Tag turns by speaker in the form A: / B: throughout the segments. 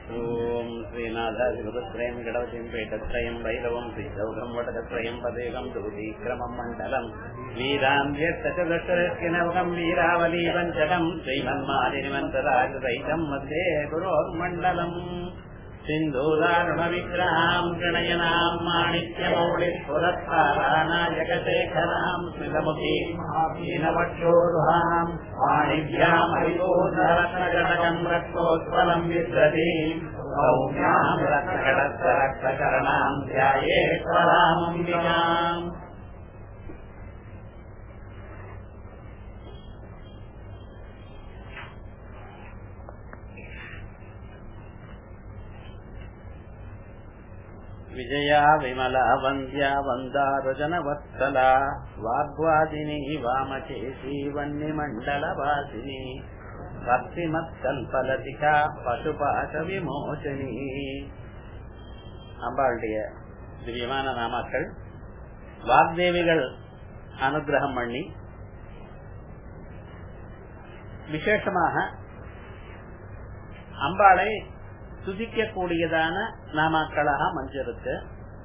A: ॐ श्रीनाथाधिपत्रयम् गणपतिम् पेटत्रयम् भैरवम् श्रीसौधम् वटकत्रयम् पदेकम् दूतीक्रमम् मण्डलम् वीरान्ध्यष्टचदशरस्य नवकम् वीरावली पञ्चकम् श्रीमन्मादिनिमन्तराजसहितम् मध्ये गुरोर्मण्डलम् सिन्धूदारुणविग्रहाम् गणयनाम् माणिक्यमौलिपुरस्कारानायकशेखराम् स्मितमुखीम् हीनवक्षोरुहाम् वाणिभ्याम् हरिपूर्णरत्नघटकम् रक्तोत्पलम् विद्रतीम् सौम्याम् रत्नघटस्य रक्तकरणाम् ध्यायेश्वरामम्बिकाम् विजया विमला वन्द्या वन्दारुजनवत्सला वाग्वादिनी वामचेशी वह्निमण्डलवासिनी பக்திமத்கல்பலதிகா பசுபாச விமோசனி அம்பாளுடைய திவ்யமான நாமாக்கள் வாக்தேவிகள் அனுகிரகம் பண்ணி விசேஷமாக அம்பாளை துதிக்கக்கூடியதான நாமாக்களாக மஞ்சிருக்கு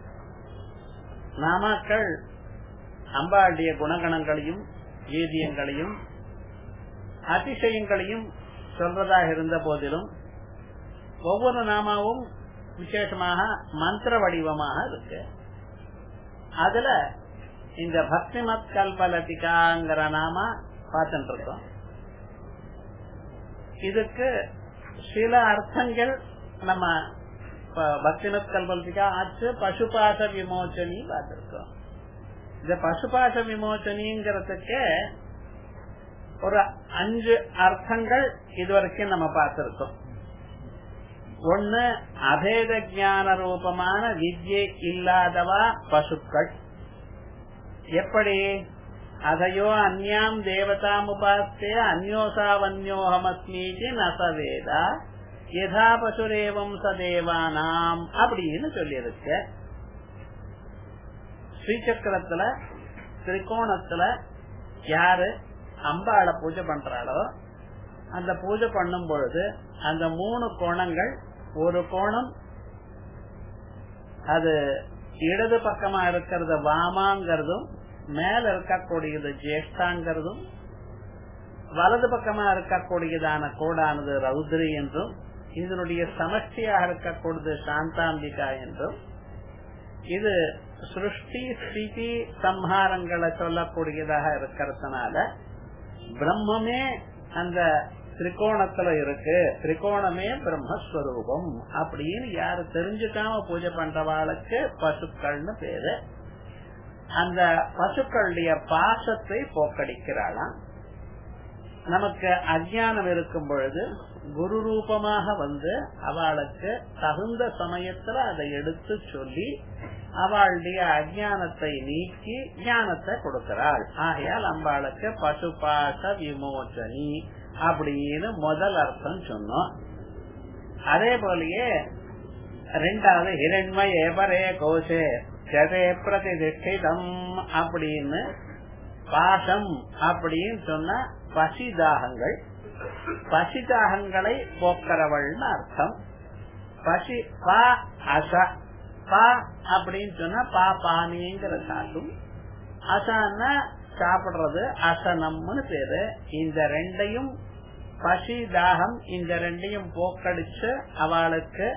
A: நாமாக்கள் அம்பாளுடைய குணகணங்களையும் வீதியங்களையும் அதிசயங்களையும் சொல்றதாக இருந்த போதிலும் ஒவ்வொரு நாமாவும் விசேஷமாக மந்திர வடிவமாக இருக்கு அதுல இந்த பக்திமத் கல்பலதிகாங்கிற நாம பார்த்துட்டு இருக்கோம் இதுக்கு சில அர்த்தங்கள் நம்ம பக்திமத் கல்பலதிகா ஆச்சு பசுபாச விமோச்சனி பார்த்திருக்கோம் இந்த பசுபாச விமோச்சனிங்கிறதுக்கு ஒரு அஞ்சு அர்த்தங்கள் இதுவரைக்கும் நம்ம பார்த்திருக்கோம் ஒன்னு அபேத ஜான ரூபமான வித்யை இல்லாதவா பசுக்கள் எப்படி அதையோ அந்யாம் தேவதாம் உபாஸ்தே அந்யோசாவன்யோகமஸ்மீதி நசவேதா யதா பசுரேவம் சதேவானாம் அப்படின்னு சொல்லியிருக்க ஸ்ரீசக்கரத்துல திரிகோணத்துல யாரு அம்பாளை பூஜை பண்றாளோ அந்த பூஜை பண்ணும் பொழுது அந்த மூணு கோணங்கள் ஒரு கோணம் அது இடது பக்கமா இருக்கிறது வாமாங்கிறதும் மேல இருக்கக்கூடியது ஜேஷ்டாங்கிறதும் வலது பக்கமா இருக்கக்கூடியதான கோடானது ரௌத்ரி என்றும் இதனுடைய சமஷ்டியாக இருக்கக்கூடியது சாந்தாம்பிகா என்றும் இது சிருஷ்டி ஸ்திதி சம்ஹாரங்களை சொல்லக்கூடியதாக இருக்கிறதுனால பிரம்மமே அந்த திரிகோணத்துல இருக்கு திரிகோணமே பிரம்மஸ்வரூபம் அப்படின்னு யாரு தெரிஞ்சுக்காம பூஜை பண்றவாளுக்கு பசுக்கள்னு பேரு அந்த பசுக்களுடைய பாசத்தை போக்கடிக்கிறாளாம் நமக்கு அஜானம் இருக்கும் பொழுது குரு ரூபமாக வந்து அவளுக்கு தகுந்த சமயத்துல அதை எடுத்து சொல்லி அவளுடைய அஜானத்தை நீக்கி ஞானத்தை கொடுக்கிறாள் ஆகையால் அம்பாளுக்கு பசுபாச விமோச்சனி அப்படின்னு முதல் அர்த்தம் சொன்னோம் அதே போலயே ரெண்டாவது ஹிரண்மய ஏபரே கோஷே ஜதே பிரதிஷ்டிதம் அப்படின்னு பாசம் அப்படின்னு சொன்ன பசிதாகங்கள் பசிதாகங்களை போக்கிறவள்னு அர்த்தம் பசி பா அச பா அப்படின்னு சொன்னா பா பானிங்கிற சாட்டும் அசான்னா சாப்பிடுறது அசனம்னு பேரு இந்த ரெண்டையும் பசி தாகம் இந்த ரெண்டையும் போக்கடிச்சு அவளுக்கு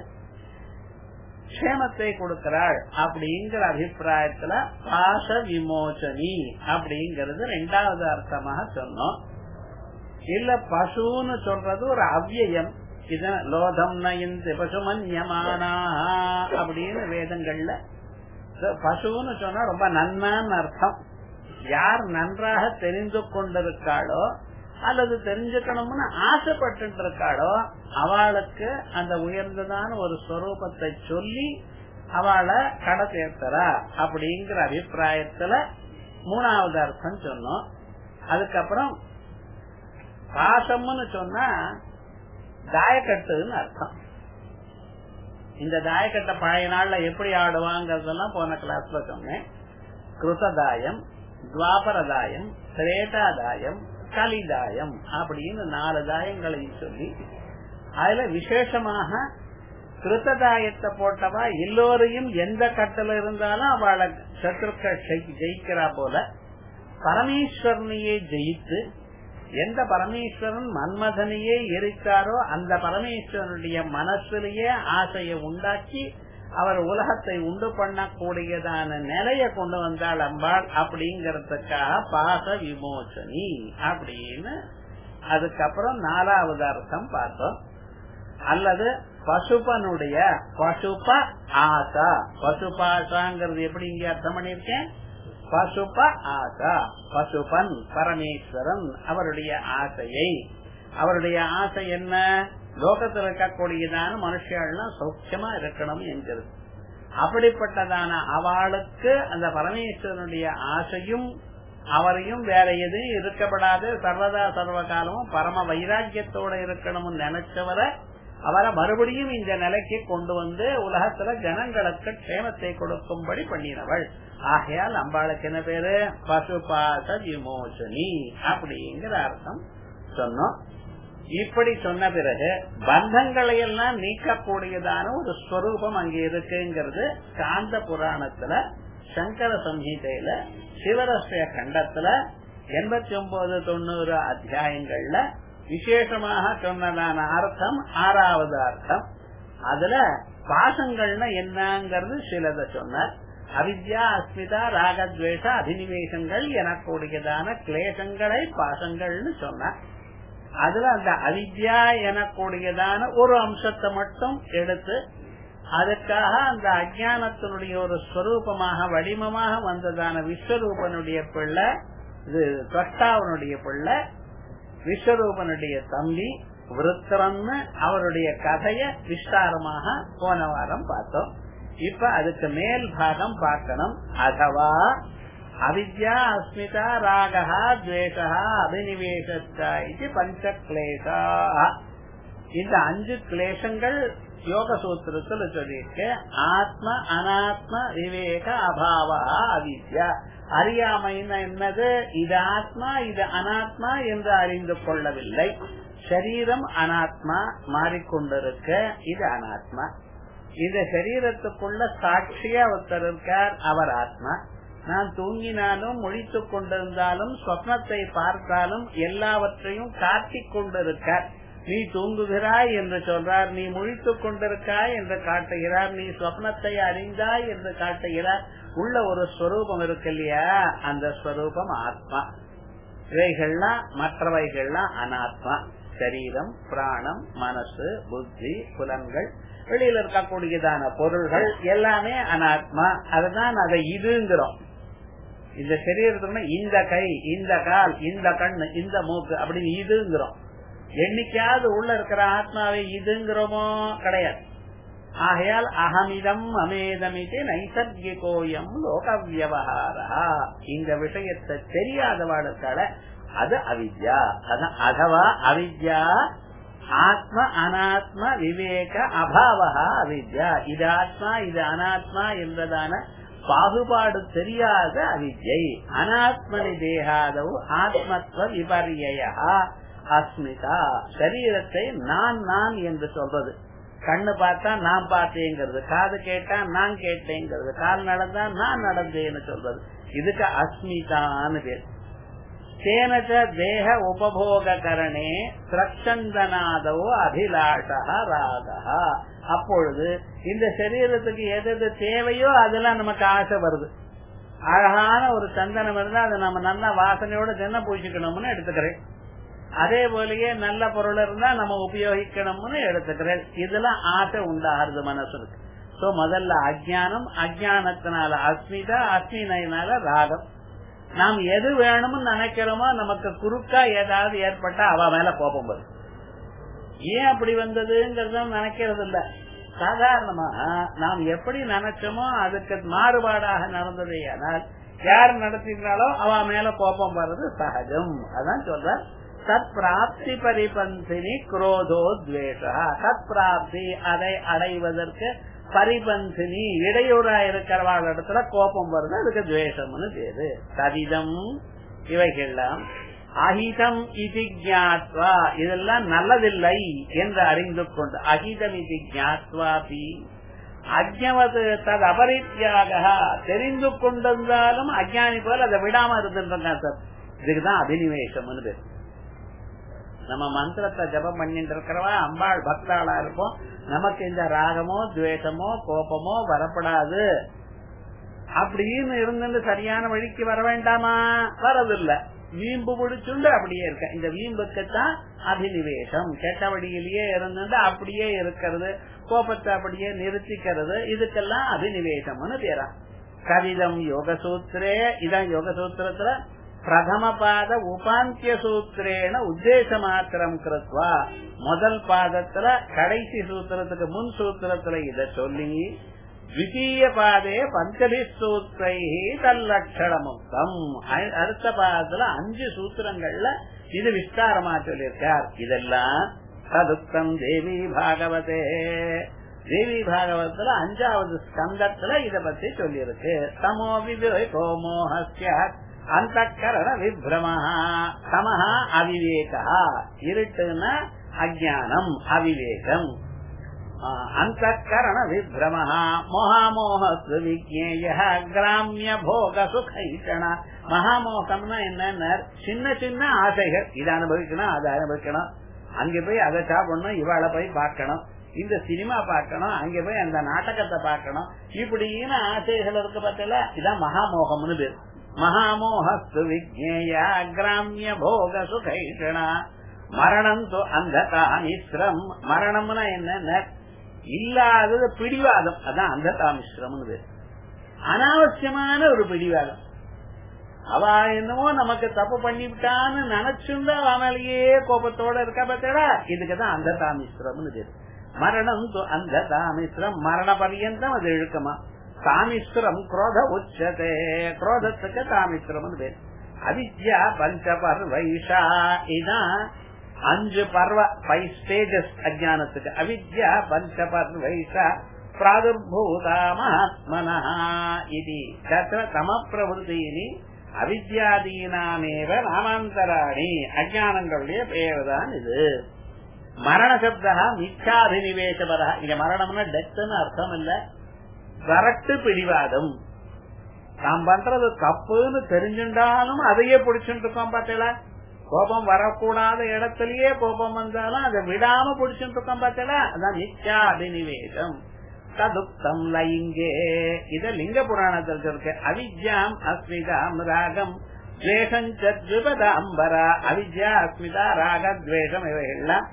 A: க்ஷேமத்தை கொடுக்கிறாள் அப்படிங்கிற அபிப்பிராயத்துல பாச விமோச்சனி அப்படிங்கறது ரெண்டாவது அர்த்தமாக சொன்னோம் இல்ல பசுன்னு சொல்றது ஒரு அவ்வியம் இத லோதம் நயந்து பசுமன்யமானா அப்படின்னு வேதங்கள்ல பசுன்னு சொன்னா ரொம்ப நன்மான்னு அர்த்தம் யார் நன்றாக தெரிந்து கொண்டிருக்காளோ அல்லது தெரிஞ்சுக்கணும்னு ஆசைப்பட்டு இருக்காளோ அவளுக்கு அந்த உயர்ந்ததான ஒரு ஸ்வரூபத்தை சொல்லி அவளை கடை சேர்த்தரா அப்படிங்கிற அபிப்பிராயத்துல மூணாவது அர்த்தம் சொன்னோம் அதுக்கப்புறம் பாசம்னு சொன்னா தாயக்கட்டுன்னு அர்த்தம் இந்த தாயக்கட்டை பழைய நாள்ல எப்படி ஆடுவாங்கிறதெல்லாம் போன கிளாஸ்ல சொன்னேன் கிருததாயம் துவாபரதாயம் திரேட்டாதாயம் கலிதாயம் அப்படின்னு நாலு தாயங்களையும் சொல்லி அதுல விசேஷமாக கிருத்ததாயத்தை போட்டவா எல்லோரையும் எந்த கட்டல இருந்தாலும் அவளை சத்ருக்கள் ஜெயிக்கிறா போல பரமேஸ்வரனையே ஜெயித்து எந்த பரமேஸ்வரன் மன்மதனையே எரித்தாரோ அந்த பரமேஸ்வரனுடைய மனசிலேயே ஆசையை உண்டாக்கி அவர் உலகத்தை உண்டு பண்ணக்கூடியதான நிலைய கொண்டு வந்தாள் அம்பாள் அப்படிங்கறதுக்காக பாச விமோசனி அப்படின்னு அதுக்கப்புறம் நாலாவது அர்த்தம் பார்த்தோம் அல்லது பசுபனுடைய பசுப ஆசா பசுபாசாங்கிறது எப்படி இங்க அர்த்தம் பண்ணிருக்கேன் பசுப ஆசா பசுபன் பரமேஸ்வரன் அவருடைய ஆசையை அவருடைய ஆசை என்ன லோகத்தில் இருக்கக்கூடியதான மனுஷியெல்லாம் சௌக்கியமா இருக்கணும் என்கிறது அப்படிப்பட்டதான அவளுக்கு அந்த பரமேஸ்வரனுடைய ஆசையும் அவரையும் வேற எதுவும் இருக்கப்படாது சர்வதா சர்வ காலமும் பரம வைராக்கியத்தோட இருக்கணும்னு நினைச்சவரை அவரை மறுபடியும் இந்த நிலைக்கு கொண்டு வந்து உலகத்துல ஜனங்களுக்கு க்ஷேமத்தை கொடுக்கும்படி பண்ணினவள் ஆகையால் அம்பாளுக்கு என்ன பேரு பசுபாச விமோசனி அப்படிங்கிற அர்த்தம் சொன்னோம் இப்படி சொன்ன பிறகு பந்தங்களை எல்லாம் நீக்கக்கூடியதான ஒரு ஸ்வரூபம் அங்க இருக்குங்கிறது காந்த புராணத்துல சங்கர சம்ஹிதையில சிவரஸ்ய கண்டத்துல எண்பத்தி ஒன்பது தொண்ணூறு அத்தியாயங்கள்ல விசேஷமாக சொன்னதான அர்த்தம் ஆறாவது அர்த்தம் அதுல பாசங்கள்னா என்னங்கிறது சிலத சொன்னார் அவித்யா அஸ்மிதா ராகத்வேஷ அபினிவேசங்கள் எனக்கூடியதான கிளேசங்களை பாசங்கள்னு சொன்னார் அதுல அந்த அவித்யா எனக்கூடியதான ஒரு அம்சத்தை மட்டும் எடுத்து அதுக்காக அந்த அஜானத்தினுடைய ஒரு ஸ்வரூபமாக வடிவமாக வந்ததான விஸ்வரூபனுடைய பிள்ளை இது தொஷ்டாவனுடைய பிள்ளை விஸ்வரூபனுடைய தம்பி விருத்தரம்னு அவருடைய கதைய விஸ்தாரமாக போன வாரம் பார்த்தோம் இப்ப அதுக்கு மேல் பாகம் பார்க்கணும் அதுவா அவித்யா அஸ்மிதா ராகா துவேஷா அபினிவேசத்தா இது பஞ்ச கிளேசா இந்த அஞ்சு கிளேசங்கள் யோக சூத்திரத்துல சொல்லியிருக்கு ஆத்ம அனாத்ம விவேக அபாவா அவித்யா அறியாமைன்னா என்னது இது ஆத்மா இது அனாத்மா என்று அறிந்து கொள்ளவில்லை சரீரம் அனாத்மா மாறிக்கொண்டிருக்க இது அனாத்மா இந்த சரீரத்துக்குள்ள சாட்சியா ஒருத்தர் இருக்கார் அவர் ஆத்மா நான் தூங்கினாலும் முழித்துக் கொண்டிருந்தாலும் சொப்னத்தை பார்த்தாலும் எல்லாவற்றையும் காட்டிக் கொண்டிருக்கார் நீ தூங்குகிறாய் என்று சொல்றார் நீ முழித்துக் கொண்டிருக்காய் என்று காட்டுகிறார் நீ சொப்னத்தை அறிந்தாய் என்று காட்டுகிறார் உள்ள ஒரு ஸ்வரூபம் இருக்கு இல்லையா அந்த ஸ்வரூபம் ஆத்மா இவைகள்லாம் மற்றவைகள்லாம் அனாத்மா சரீரம் பிராணம் மனசு புத்தி புலன்கள் வெளியில இருக்கக்கூடியதான பொருள்கள் எல்லாமே அனாத்மா அதுதான் அதை இதுங்கிறோம் இந்த சரீரத்துக்கு இந்த கை இந்த கால் இந்த கண்ணு இந்த மூக்கு அப்படின்னு இதுங்கிறோம் என்னைக்காவது உள்ள இருக்கிற ஆத்மாவை இதுங்கிறோமோ கிடையாது ஆகையால் அகமிதம் அமேதமிது நைசர்கிகோயம் லோக வியவகாரா இந்த விஷயத்தை தெரியாதவாளுக்கால அது அவித்யா அதான் அதவா அவித்யா ஆத்ம அனாத்ம விவேக அபாவா அவித்யா இது ஆத்மா இது அனாத்மா என்பதான பாகுபாடு தெரியாத அவித்யை அனாத்மனி தேகாதவு ஆத்மத்வ விபர்யா அஸ்மிதா சரீரத்தை நான் நான் என்று சொல்றது கண்ணு பார்த்தா நான் பார்த்தேங்கிறது காது கேட்டா நான் கேட்டேங்கிறது கால் நடந்தா நான் நடந்தேன்னு சொல்றது இதுக்கு அஸ்மிதான்னு பேர் தேனச்ச தேக உபபோக கரணே திரச்சந்தனாதவோ அபிலாஷா ராகா அப்பொழுது இந்த சரீரத்துக்கு எது எது தேவையோ அதெல்லாம் நமக்கு ஆசை வருது அழகான ஒரு சந்தனம் இருந்தா அதை நம்ம நல்ல வாசனையோட தின பூசிக்கணும்னு எடுத்துக்கிறேன் அதே போலயே நல்ல பொருள் இருந்தா நம்ம உபயோகிக்கணும்னு எடுத்துக்கிறேன் இதெல்லாம் ஆசை உண்டாகிறது மனசுக்கு சோ முதல்ல அஜானம் அஜானத்தினால அஸ்மிதா அஸ்மினால ராகம் நாம் எது வேணும்னு நினைக்கிறோமோ நமக்கு குறுக்கா ஏதாவது ஏற்பட்டா அவ மேல கோபம் வரும் ஏன் அப்படி வந்ததுங்கிறத நினைக்கிறது இல்ல சாதாரணமா நாம் எப்படி நினைச்சோமோ அதுக்கு மாறுபாடாக நடந்தது ஆனால் யார் நடத்தினாலோ அவ மேல கோபம் வர்றது சகஜம் அதான் சொல்ற சத் பிராப்தி பரிபந்தினி குரோதோ துவேஷா சத் பிராப்தி அதை அடைவதற்கு பரிபந்தினி இடையூறா இருக்கிறவாள் இடத்துல கோபம் வருது அதுக்கு துவேஷம்னு பேரு சதிதம் இவைகள்லாம் அஹிதம் இது ஜாத்வா இதெல்லாம் நல்லதில்லை என்று அறிந்து கொண்டு அஹிதம் இது ஜாத்வாபி அஜ்ஞவது தது அபரித்தியாக தெரிந்து கொண்டிருந்தாலும் அஜ்ஞானி போல அதை விடாம இருந்துருக்காங்க சார் இதுக்குதான் அபினிவேசம்னு பேர் நம்ம மந்திரத்தை ஜபம் பண்ணிட்டு இருக்கிறவா அம்பாள் பக்தாளா இருப்போம் நமக்கு இந்த ராகமோ துவேஷமோ கோபமோ வரப்படாது அப்படின்னு இருந்து சரியான வழிக்கு வர வேண்டாமா வரதில்லை வீம்பு பிடிச்சுண்டு அப்படியே இருக்க இந்த வீம்புக்குத்தான் அபினிவேசம் கெட்ட வழியிலேயே இருந்துட்டு அப்படியே இருக்கிறது கோபத்தை அப்படியே நிறுத்திக்கிறது இதுக்கெல்லாம் அபினிவேசம்னு பேரா கவிதம் யோக சூத்திரே இதான் யோக சூத்திரத்துல பிரதம பாத உபாந்திய சூத்திரேன உத்தேச மாத்திரம் கிருத்வா முதல் பாதத்துல கடைசி சூத்திரத்துக்கு முன் சூத்திரத்துல இத சொல்லி த்விதீய பாதே பஞ்சபி சூத்திரை தல்லட்சணமுக்தம் அடுத்த பாதத்துல அஞ்சு சூத்திரங்கள்ல இது விஸ்தாரமா சொல்லியிருக்கார் இதெல்லாம் ததுக்தம் தேவி பாகவதே தேவி பாகவத்துல அஞ்சாவது ஸ்கந்தத்துல இத பத்தி சொல்லியிருக்கு தமோ விவேகோ மோகஸ்ய அந்த கரண விப்ரமா சமஹா அவிவேகா இருட்டுன்னா அஜானம் அவிவேகம் அந்த கரண விப்ரம மோகாமோகத்து விஜேய கிராமிய போக சுகைஷண மகாமோகம்னா என்னன்னா சின்ன சின்ன ஆசைகள் இதை அனுபவிக்கணும் அதை அனுபவிக்கணும் அங்க போய் அதை சாப்பிடணும் இவாளை போய் பார்க்கணும் இந்த சினிமா பார்க்கணும் அங்க போய் அந்த நாடகத்தை பார்க்கணும் இப்படின்னு ஆசைகள் இருக்கு பார்த்தல இதான் மகாமோகம்னு பேர் மகாமோகஸ்து விஜேய கிராமிய போக சுகைஷணா மரணம் அந்த தாமிஸ்ரம் மரணம்னா என்ன இல்லாதது பிடிவாதம் அதான் அந்த தாமிஸ்ரம் அனாவசியமான ஒரு பிடிவாதம் அவ என்னமோ நமக்கு தப்பு பண்ணிவிட்டான்னு நினைச்சுண்டா அவனாலேயே கோபத்தோட இருக்க பார்த்தா இதுக்குதான் அந்த தாமிஸ்ரம் மரணம் அந்த தாமிஸ்ரம் மரண பரியந்தம் அது இழுக்கமா தாமிஸ்ரம் குரோத உச்சதே குரோதத்துக்கு தாமிஸ்ரம் பேர் அவித்யா பஞ்ச பர்வைஷா இதான் அஞ்சு பர்வ ஃபைவ் ஸ்டேஜஸ் அஜானத்துக்கு அவித்யா பஞ்ச பர்வைஷா பிராதுர்பூதா மகாத்மனா இது தத்திர தம பிரவருத்தினி அவித்யாதீனாமேவ நாமாந்தராணி அஜானங்களுடைய பெயர் தான் இது மரண சப்தா மிச்சாபினிவேசபரா இங்க மரணம்னா டெத்துன்னு அர்த்தம் இல்ல கரட்டு பிடிவாதம் நாம் பண்றது தப்புன்னு தெரிஞ்சுட்டாலும் அதையே பிடிச்சுட்டு இருக்கோம் பார்த்தீங்களா கோபம் வரக்கூடாத இடத்திலேயே கோபம் வந்தாலும் அதை விடாம பிடிச்சுட்டு இருக்கோம் பார்த்தீங்களா அதான் மிச்சா அபினிவேசம் ததுப்தம் லிங்கே இத லிங்க புராணத்தில் இருக்கு அவித்யாம் அஸ்மிதாம் ராகம் துவேஷம்பரா அவித்யா அஸ்மிதா ராக துவேஷம் இவைகள்லாம்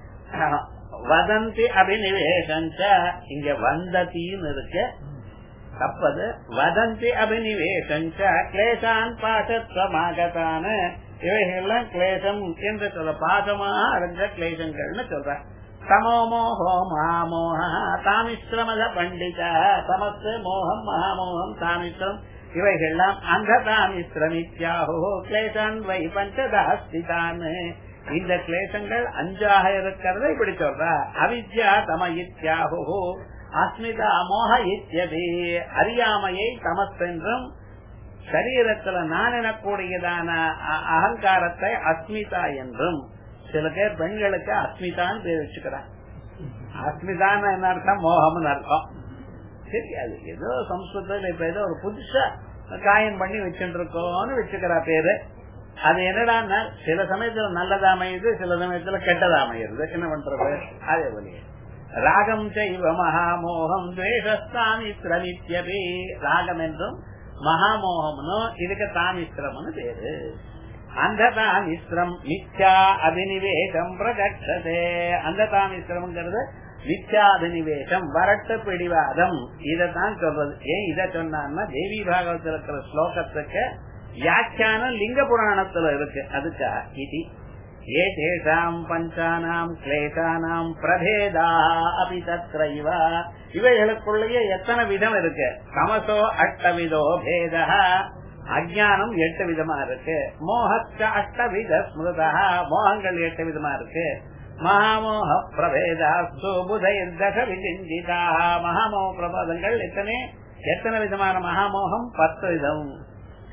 A: வதந்தி அபினிவேசஞ்ச இங்க வந்தத்தின்னு இருக்கு தப்பது வதந்தி அபினிவேசஞ்ச கிளேசான் பாசத்வமாகத்தான இவைகள்லாம் கிளேசம் என்று சொல்ல பாசமாக அடைஞ்ச கிளேசங்கள்னு சொல்ற தமோ மோகோ மகாமோக தாமிஸ்ரமத பண்டித தமத்து மோகம் மகாமோகம் தாமிஸ்ரம் இவைகள்லாம் அந்த தாமிஸ்ரமித்யாஹோ கிளேசான் வை பஞ்சதாஸ்திதான் இந்த கிளேசங்கள் அஞ்சாக இருக்கிறத இப்படி சொல்ற அவித்யா தம இத்தியாஹோ அஸ்மிதா மோக இத்தியதே அறியாமையை தமசென்றும் சரீரத்துல நான் எனக்கூடியதான அகங்காரத்தை அஸ்மிதா என்றும் சில பேர் பெண்களுக்கு அஸ்மிதான்னு பேர் வச்சுக்கிறான் அஸ்மிதான்னு என்ன அர்த்தம் மோகம்னு அர்த்தம் சரி அது ஏதோ சம்ஸ்கிருதத்துல இப்ப ஏதோ ஒரு புதுசா காயம் பண்ணி வச்சுட்டு இருக்கோம்னு வச்சுக்கிறா பேரு அது என்னடான்னா சில சமயத்துல நல்லதா அமையுது சில சமயத்துல கெட்டதா அமையுது என்ன பண்றது அதே போல ராகம் செய்வ மகாமோகம் துவேஷஸ்தாமித்ரமித்யபி ராகம் என்றும் மகாமோகம்னு இதுக்கு தாமிஸ்திரம்னு பேரு அந்த தாமிஸ்திரம் மித்யா அபினிவேசம் பிரகட்சதே அந்த தாமிஸ்திரம்ங்கிறது மித்யாபினிவேசம் வரட்டு பிடிவாதம் இதத்தான் சொல்றது ஏன் இத சொன்னான்னா தேவி பாகவத்தில் இருக்கிற ஸ்லோகத்துக்கு வியாக்கியானம் லிங்க புராணத்துல இருக்கு அதுக்கா இது ஏதேஷாம் பஞ்சானாம் கிளேசானாம் பிரபேதா அபி தத்ரைவ இவைகளுக்குள்ளேயே எத்தனை விதம் இருக்கு தமசோ அஷ்டவிதோ பேதா அஜானம் எட்டு விதமா இருக்கு மோகச்ச அஷ்டவித ஸ்மிருதா மோகங்கள் எட்டு விதமா இருக்கு மகாமோக பிரபேதாஸ்து புதைர்தச விசிந்திதா மகாமோக பிரபோதங்கள் எத்தனை எத்தனை விதமான மகாமோகம் பத்து விதம்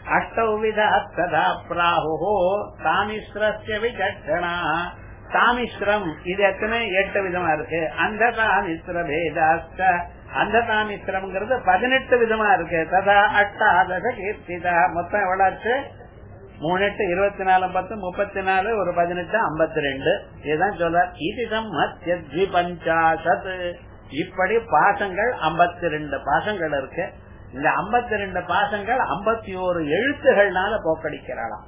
A: அஷ்டௌ விதாத் ததா பிராஹு தாமிஸ்ரஸ்ய விசக்ஷணா தாமிஸ்ரம் இது எத்தனை எட்டு விதமா இருக்கு அந்த தாமிஸ்ர பேதாஸ்த அந்த தாமிஸ்ரம்ங்கிறது பதினெட்டு விதமா இருக்கு ததா அட்டாதச கீர்த்திதா மொத்தம் எவ்வளவு மூணு எட்டு இருபத்தி நாலு பத்து முப்பத்தி நாலு ஒரு பதினெட்டு ஐம்பத்தி ரெண்டு இதுதான் சொல்ற இதம் மத்திய பஞ்சாசத் இப்படி பாசங்கள் ஐம்பத்தி ரெண்டு பாசங்கள் இருக்கு இந்த ஐம்பத்தி ரெண்டு பாசங்கள் ஐம்பத்தி ஓரு எழுத்துகள்னால போக்கடிக்கிறாளாம்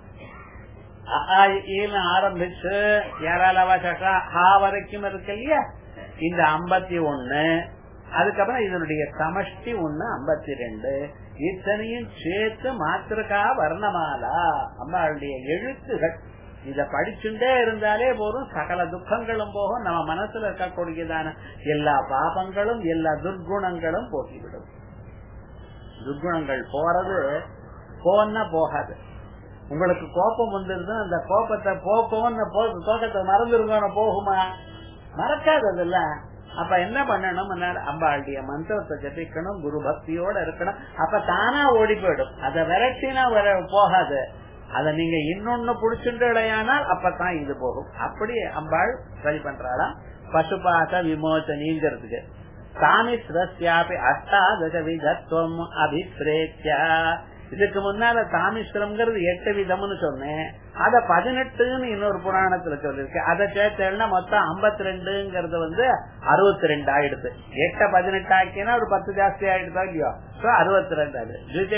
A: ஆரம்பிச்சு யாரால ஹா வரைக்கும் இருக்கு இல்லையா இந்த ஐம்பத்தி ஒண்ணு அதுக்கப்புறம் இதனுடைய சமஷ்டி ஒண்ணு ஐம்பத்தி ரெண்டு இத்தனையும் சேர்த்து மாத்திருக்கா வர்ணமாலா அம்மாளுடைய எழுத்துகள் இத படிச்சுட்டே இருந்தாலே போதும் சகல துக்கங்களும் போகும் நம்ம மனசுல இருக்கக்கூடியதான எல்லா பாபங்களும் எல்லா துர்குணங்களும் போக்கிவிடும் துர்குணங்கள் போறது போன்னா போகாது உங்களுக்கு கோபம் வந்துருது அந்த கோபத்தை போக்கும்னு கோபத்தை மறந்துருங்க போகுமா மறக்காது அதெல்லாம் அப்ப என்ன பண்ணணும் அம்பாளுடைய மந்திரத்தை ஜபிக்கணும் குரு பக்தியோட இருக்கணும் அப்ப தானா ஓடி போயிடும் அதை விரட்டினா வர போகாது அத நீங்க இன்னொன்னு புடிச்சுட்டானால் அப்பதான் இது போகும் அப்படி அம்பாள் சரி பண்றாளா பசுபாச விமோச்சனிங்கிறதுக்கு சாமி சிரஸ்யாபி அஷ்டாதச விதத்துவம் அபிப்ரேத்யா இதுக்கு முன்னால தாமிஸ்வரம்ங்கிறது எட்டு விதம்னு சொன்னேன் அத பதினெட்டுன்னு இன்னொரு புராணத்துல சொல்லிருக்கு அதை சேர்த்தா மொத்தம் ஐம்பத்தி ரெண்டுங்கிறது வந்து அறுபத்தி ரெண்டு ஆயிடுது எட்ட பதினெட்டு ஆக்கினா ஒரு பத்து ஜாஸ்தி ஆயிடுதா இல்லையோ அறுபத்தி ரெண்டு அது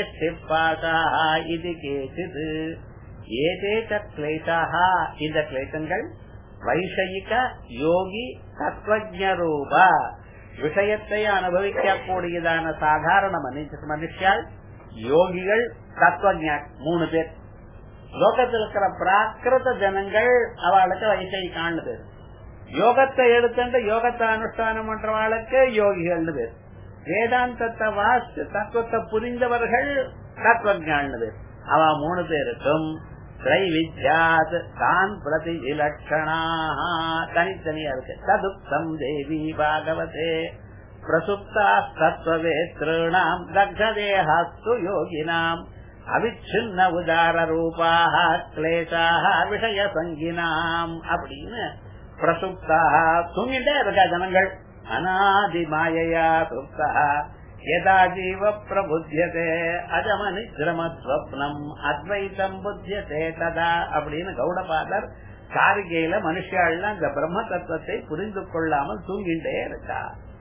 A: இது கேசிது ஏதே கிளேஷாக இந்த கிளேசங்கள் வைஷயிக யோகி தத்வஜரூப விஷயத்தை அனுபவிக்கக்கூடியதான சாதாரண மனுஷால் யோகிகள் தத்துவஞா மூணு பேர் லோகத்தில் இருக்கிற பிராகிருத ஜனங்கள் அவளுக்கு வைசைக்கான்னு பேர் யோகத்தை எடுத்துட்டு யோகத்தை அனுஷ்டானம் பண்றவாளுக்கு யோகிகள்னு பேர் வேதாந்தத்தை வாசித்து தத்துவத்தை புரிந்தவர்கள் தத்துவஞான்னு பேர் அவ மூணு பேருக்கும் திரைவித்யாத் தான் பிரதி விலட்சணா தனித்தனியா இருக்கு ததுப்தம் தேவி பாகவதே பிரசுப்தா தத்துவவேத்ॄணாம் தக்ஷதேகாஸ்து யோகினாம் அவிச்சின்ன உதார ரூபாக கிளேசாக விஷய சங்கினாம் அப்படின்னு பிரசுப்தா தூங்கிட்டே இருக்கா ஜனங்கள் அநாதி மாயையா சுப்தா யதா ஜீவ பிரபுத்தியதே அஜமனிகிரமஸ்வப்னம் அத்வைத்தம் புத்தியதே ததா அப்படின்னு கௌடபாதர் காரிகையில மனுஷாள்லாம் இந்த பிரம்ம தத்துவத்தை புரிந்து கொள்ளாமல் தூங்கிட்டே இருக்கா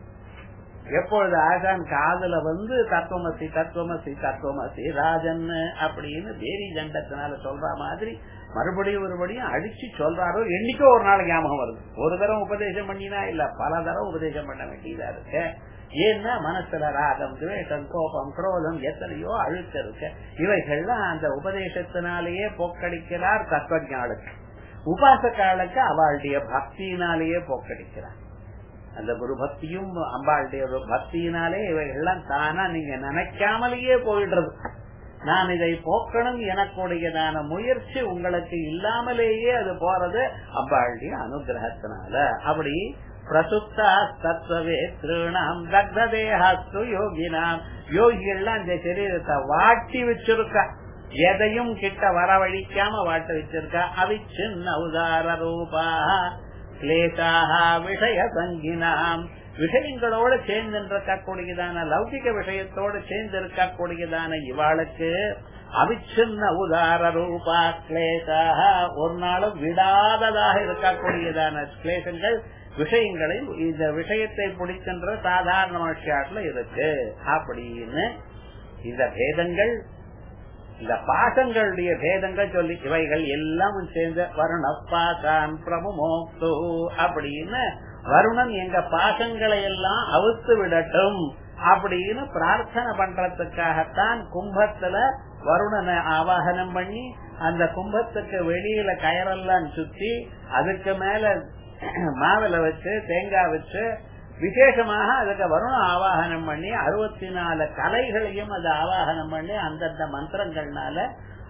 A: எப்பொழுது ஆசான் காதல வந்து தத்துவமசி தத்துவமசி தத்துவமசி ராஜன் அப்படின்னு தேரி தண்டத்தினால சொல்ற மாதிரி மறுபடியும் ஒருபடியும் அடிச்சு சொல்றாரோ என்னைக்கோ ஒரு நாள் ஞாபகம் வருது ஒரு தரம் உபதேசம் பண்ணினா இல்ல பல தரம் உபதேசம் பண்ண வேண்டியதா இருக்கு ஏன்னா மனசுல ராகம் துவேஷம் கோபம் குரோதம் எத்தனையோ அழுத்த இருக்கு இவைகள்லாம் அந்த உபதேசத்தினாலேயே போக்கடிக்கிறார் தத்துவஞாளுக்கு உபாசக்காலுக்கு அவளுடைய பக்தியினாலேயே போக்கடிக்கிறார் அந்த குரு பக்தியும் அம்பாளுடைய ஒரு பக்தியினாலே இவைகள்லாம் தானா நீங்க நினைக்காமலேயே போயிடுறது நான் இதை போக்கணும் எனக்குடையதான முயற்சி உங்களுக்கு இல்லாமலேயே அது போறது அம்பாளுடைய அனுகிரகத்தினால அப்படி பிரசுப்தா தத்துவவே திருணாம் தக்ததேகாஸ்து யோகினாம் யோகிகள்லாம் இந்த சரீரத்தை வாட்டி வச்சிருக்கா எதையும் கிட்ட வரவழிக்காம வாட்ட வச்சிருக்கா அவிச்சின்ன உதார ரூபா கிளேசாக விஷய சங்கினாம் விஷயங்களோட சேர்ந்து இருக்கக்கூடியதான லௌகிக விஷயத்தோடு சேர்ந்து இருக்கக்கூடியதான இவாளுக்கு அவிச்சின்ன உதார ரூபா கிளேசாக ஒரு நாளும் விடாததாக இருக்கக்கூடியதான கிளேசங்கள் விஷயங்களை இந்த விஷயத்தை பிடிக்கின்ற சாதாரண மனுஷாட்டுல இருக்கு அப்படின்னு இந்த பேதங்கள் இந்த பாசங்களுடைய பேதங்கள் சொல்லி இவைகள் எல்லாம் சேர்ந்த வருண பாசான் பிரபுமோக்து அப்படின்னு வருணன் எங்க பாசங்களை எல்லாம் அவுத்து விடட்டும் அப்படின்னு பிரார்த்தனை பண்றதுக்காகத்தான் கும்பத்துல வருணனை ஆவாகனம் பண்ணி அந்த கும்பத்துக்கு வெளியில கயரெல்லாம் சுத்தி அதுக்கு மேல மாவில வச்சு தேங்காய் வச்சு விசேஷமாக அதுக்கு வருண ஆவாகனம் பண்ணி அறுபத்தி நாலு கலைகளையும் அது ஆவாகனம் பண்ணி அந்தந்த மந்திரங்கள்னால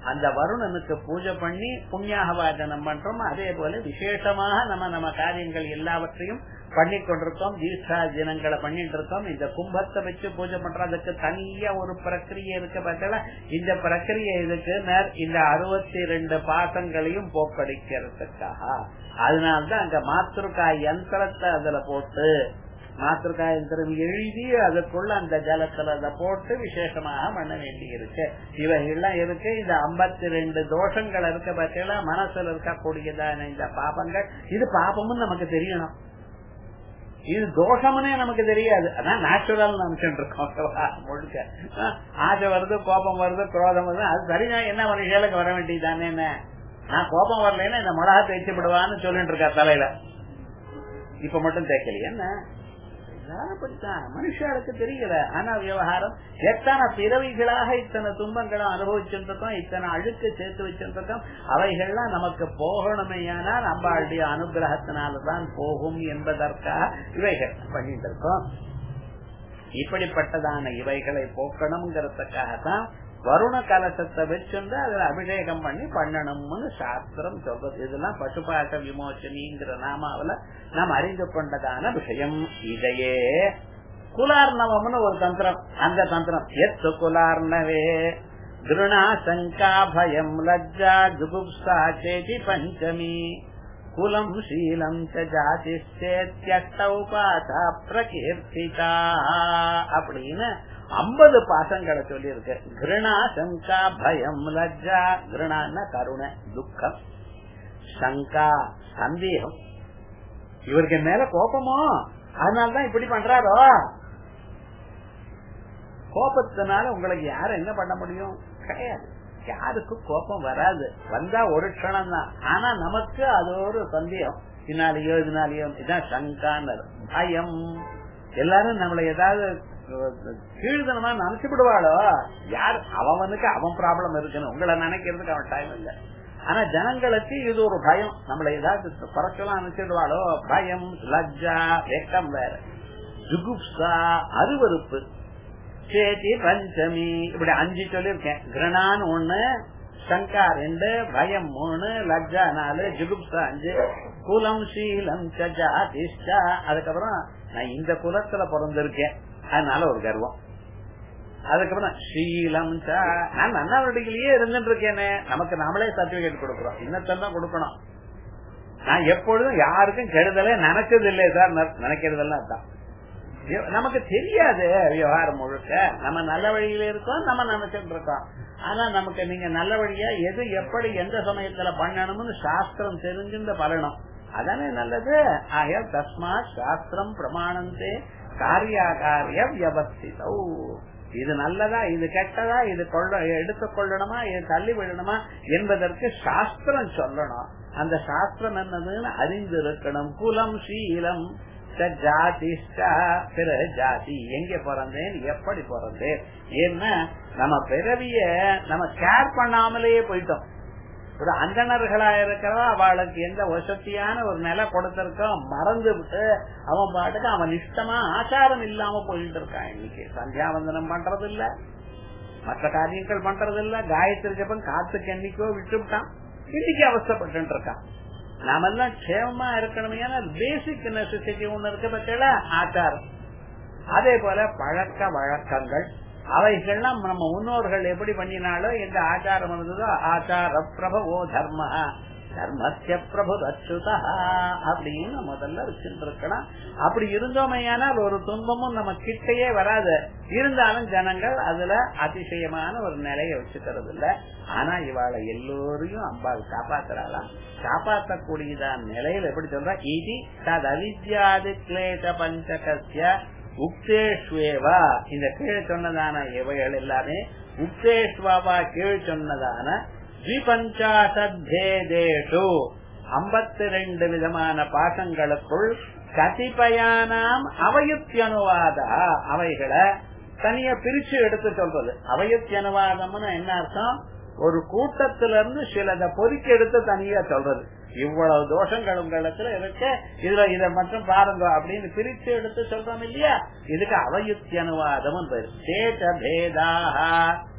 A: அந்த வருணனுக்கு பூஜை பண்ணி புண்ணியாகவாதனம் பண்றோம் அதே போல விசேஷமாக நம்ம நம்ம காரியங்கள் எல்லாவற்றையும் பண்ணி கொண்டிருக்கோம் தீர்ஷா தினங்களை பண்ணிட்டு இருக்கோம் இந்த கும்பத்தை வச்சு பூஜை பண்றதுக்கு தனியா ஒரு பிரக்கிரியை இருக்கு பார்த்தா இந்த பிரக்கிரியை இதுக்கு இந்த அறுபத்தி ரெண்டு பாசங்களையும் போக்கடிக்கிறதுக்காக அதனால்தான் அங்க மாத்திருக்காய் யந்திரத்தை அதுல போட்டு மாத்திருக்காய் யந்திரம் எழுதி அதுக்குள்ள அந்த ஜலத்துல அதை போட்டு விசேஷமாக பண்ண வேண்டி இருக்கு இவைகள்லாம் இருக்கு இந்த ஐம்பத்தி ரெண்டு தோஷங்கள் இருக்க பார்த்தீங்களா மனசுல இருக்கக்கூடியதான இந்த பாபங்கள் இது பாபமும் நமக்கு தெரியணும் இது தோஷம்னே நமக்கு தெரியாது அதான் நேச்சுரல் நினைச்சுட்டு இருக்கோம் முழுக்க ஆசை வருது கோபம் வருது குரோதம் வருது அது சரிதான் என்ன மனுஷனுக்கு வர வேண்டியதானே என்ன நான் கோபம் வரலன்னா இந்த மிளகா தேய்ச்சி விடுவான்னு சொல்லிட்டு இருக்கா தலையில இப்ப மட்டும் தேய்க்கலையா என்ன மனுஷாளுக்கு தெரியல ஆனா விவகாரம் எத்தனை பிறவிகளாக இத்தனை துன்பங்களும் அனுபவிச்சிருக்கோம் இத்தனை அழுக்கு சேர்த்து வச்சிருக்கோம் அவைகள்லாம் நமக்கு போகணுமையானால் அம்பாளுடைய அனுகிரகத்தினால்தான் போகும் என்பதற்காக இவைகள் பண்ணிட்டு இருக்கோம் இப்படிப்பட்டதான இவைகளை போக்கணுங்கிறதுக்காகத்தான் வருண கலசத்தை வச்சுண்டு அதுல அபிஷேகம் பண்ணி பண்ணணும்னு சாஸ்திரம் சொல்றது இதெல்லாம் பசுபாட்ட விமோச்சனிங்கிற நாமாவில நாம் அறிந்து கொண்டதான விஷயம் இதையே குலார்ணவம்னு ஒரு தந்திரம் அந்த தந்திரம் எத்து குலார்ணவே திருணா சங்கா பயம் லஜ்ஜா ஜுகுப்சா சேதி பஞ்சமி குலம் சீலம் ஜாதிஷ்டௌ பாதா பிரகீர்த்திதா அப்படின்னு ஐம்பது பாசங்களை சொல்லி இருக்கு கிருணா சங்கா பயம் லஜ்ஜா கிருணான்னா கருணை துக்கம் சங்கா சந்தேகம் இவருக்கு மேல கோபமோ அதனாலதான் இப்படி பண்றாரோ கோபத்தினால உங்களுக்கு யாரும் என்ன பண்ண முடியும் கிடையாது யாருக்கும் கோபம் வராது வந்தா ஒரு க்ஷணம் தான் ஆனா நமக்கு அது ஒரு சந்தேகம் இதனாலேயோ இதனாலேயோ இதான் சங்கான்னு பயம் எல்லாரும் நம்மளை ஏதாவது கீழ்தனமா நினைச்சு விடுவாளோ யார் அவனுக்கு அவன் ப்ராப்ளம் இருக்குன்னு உங்களை நினைக்கிறதுக்கு அவன் டைம் இல்ல ஆனா ஜனங்களுக்கு இது ஒரு பயம் நம்மள ஏதாவது குறைச்சலாம் நினைச்சிடுவாளோ பயம் லஜ்ஜா வெக்கம் வேற ஜுகுப்சா அருவறுப்பு சேதி பஞ்சமி இப்படி அஞ்சு சொல்லிருக்கேன் கிரணான்னு ஒண்ணு சங்கா ரெண்டு பயம் மூணு லஜ்ஜா நாலு ஜுகுப்சா அஞ்சு குலம் சீலம் ஜாதிஷ்டா அதுக்கப்புறம் நான் இந்த குலத்துல பிறந்திருக்கேன் அதனால ஒரு கர்வம் அதுக்கப்புறம் ஸ்ரீலம் நான் நன்னாவடியிலேயே இருந்துட்டு இருக்கேனே நமக்கு நாமளே சர்டிபிகேட் கொடுக்கிறோம் இன்னத்தான் கொடுக்கணும் நான் எப்பொழுதும் யாருக்கும் கெடுதலே நினைச்சது இல்லை சார் நினைக்கிறதெல்லாம் தான் நமக்கு தெரியாது விவகாரம் முழுக்க நம்ம நல்ல வழியில இருக்கோம் நம்ம நினைச்சிட்டு இருக்கோம் ஆனா நமக்கு நீங்க நல்ல வழியா எது எப்படி எந்த சமயத்துல பண்ணணும்னு சாஸ்திரம் தெரிஞ்சிருந்த பலனும் அதானே நல்லது ஆகையால் தஸ்மாத் சாஸ்திரம் பிரமாணந்தே காரியாகாரிய வியவஸ்திதோ இது நல்லதா இது கெட்டதா இது கொள்ள எடுத்துக் கொள்ளணுமா இது தள்ளி விடணுமா என்பதற்கு சாஸ்திரம் சொல்லணும் அந்த சாஸ்திரம் என்னதுன்னு அறிந்து இருக்கணும் குலம் சீலம் பிறகு ஜாதி எங்க பிறந்தேன் எப்படி பிறந்தேன் ஏன்னா நம்ம பிறவிய நம்ம கேர் பண்ணாமலேயே போயிட்டோம் ஒரு அந்தணர்களா இருக்கிறவா அவளுக்கு எந்த வசதியான ஒரு நிலை கொடுத்திருக்கோம் மறந்து விட்டு அவன் பாட்டுக்கு அவன் இஷ்டமா ஆச்சாரம் இல்லாம போயிட்டு இருக்கான் இன்னைக்கு சந்தியாவந்தனம் பண்றது இல்ல மற்ற காரியங்கள் பண்றது இல்ல காயத்ரி ஜபம் காத்துக்கு என்னைக்கோ விட்டுவிட்டான் இன்னைக்கு அவஸ்தப்பட்டு இருக்கான் நாம எல்லாம் க்ஷேமமா இருக்கணுமே பேசிக் நெசசிட்டி ஒண்ணு இருக்கு பத்தில ஆச்சாரம் அதே போல பழக்க வழக்கங்கள் அவைகள்லாம் நம்ம முன்னோர்கள் எப்படி பண்ணினாலோ எந்த ஆச்சாரம் இருந்ததோ ஆச்சார பிரபவோ தர்ம தர்மத்திய பிரபு அச்சுதா அப்படின்னு முதல்ல வச்சுட்டு இருக்கலாம் அப்படி இருந்தோமையானால் ஒரு துன்பமும் நம்ம கிட்டையே வராது இருந்தாலும் ஜனங்கள் அதுல அதிசயமான ஒரு நிலையை வச்சுக்கிறது இல்ல ஆனா இவாளை எல்லோரையும் அம்பாள் காப்பாத்துறாளாம் காப்பாற்றக்கூடியதான் நிலையில எப்படி சொல்ற இது தது அவித்யாதி கிளேச பஞ்சகசிய உக்தேஷ்வேவா இந்த கீழ் சொன்னதான இவைகள் எல்லாமே உக்தேஷ்வாவா கீழ் சொன்னதான த்விபஞ்சாசேதேஷு ஐம்பத்தி ரெண்டு விதமான பாசங்களுக்குள் கதிபயானாம் அவயுத்தியனுவாத அவைகளை தனியா பிரிச்சு எடுத்து சொல்றது அவயுத்தியனுவாதம்னு என்ன அர்த்தம் ஒரு கூட்டத்திலிருந்து சிலதை பொறுக்கி எடுத்து தனியா சொல்றது இவ்வளவு தோஷங்கள் உங்களுக்கு இருக்க இதுல இத மட்டும் பாருங்க அப்படின்னு பிரிச்சு எடுத்து சொல்றோம் இல்லையா இதுக்கு அவயுத்தி அனுவாதம் பேர் சேத பேதாக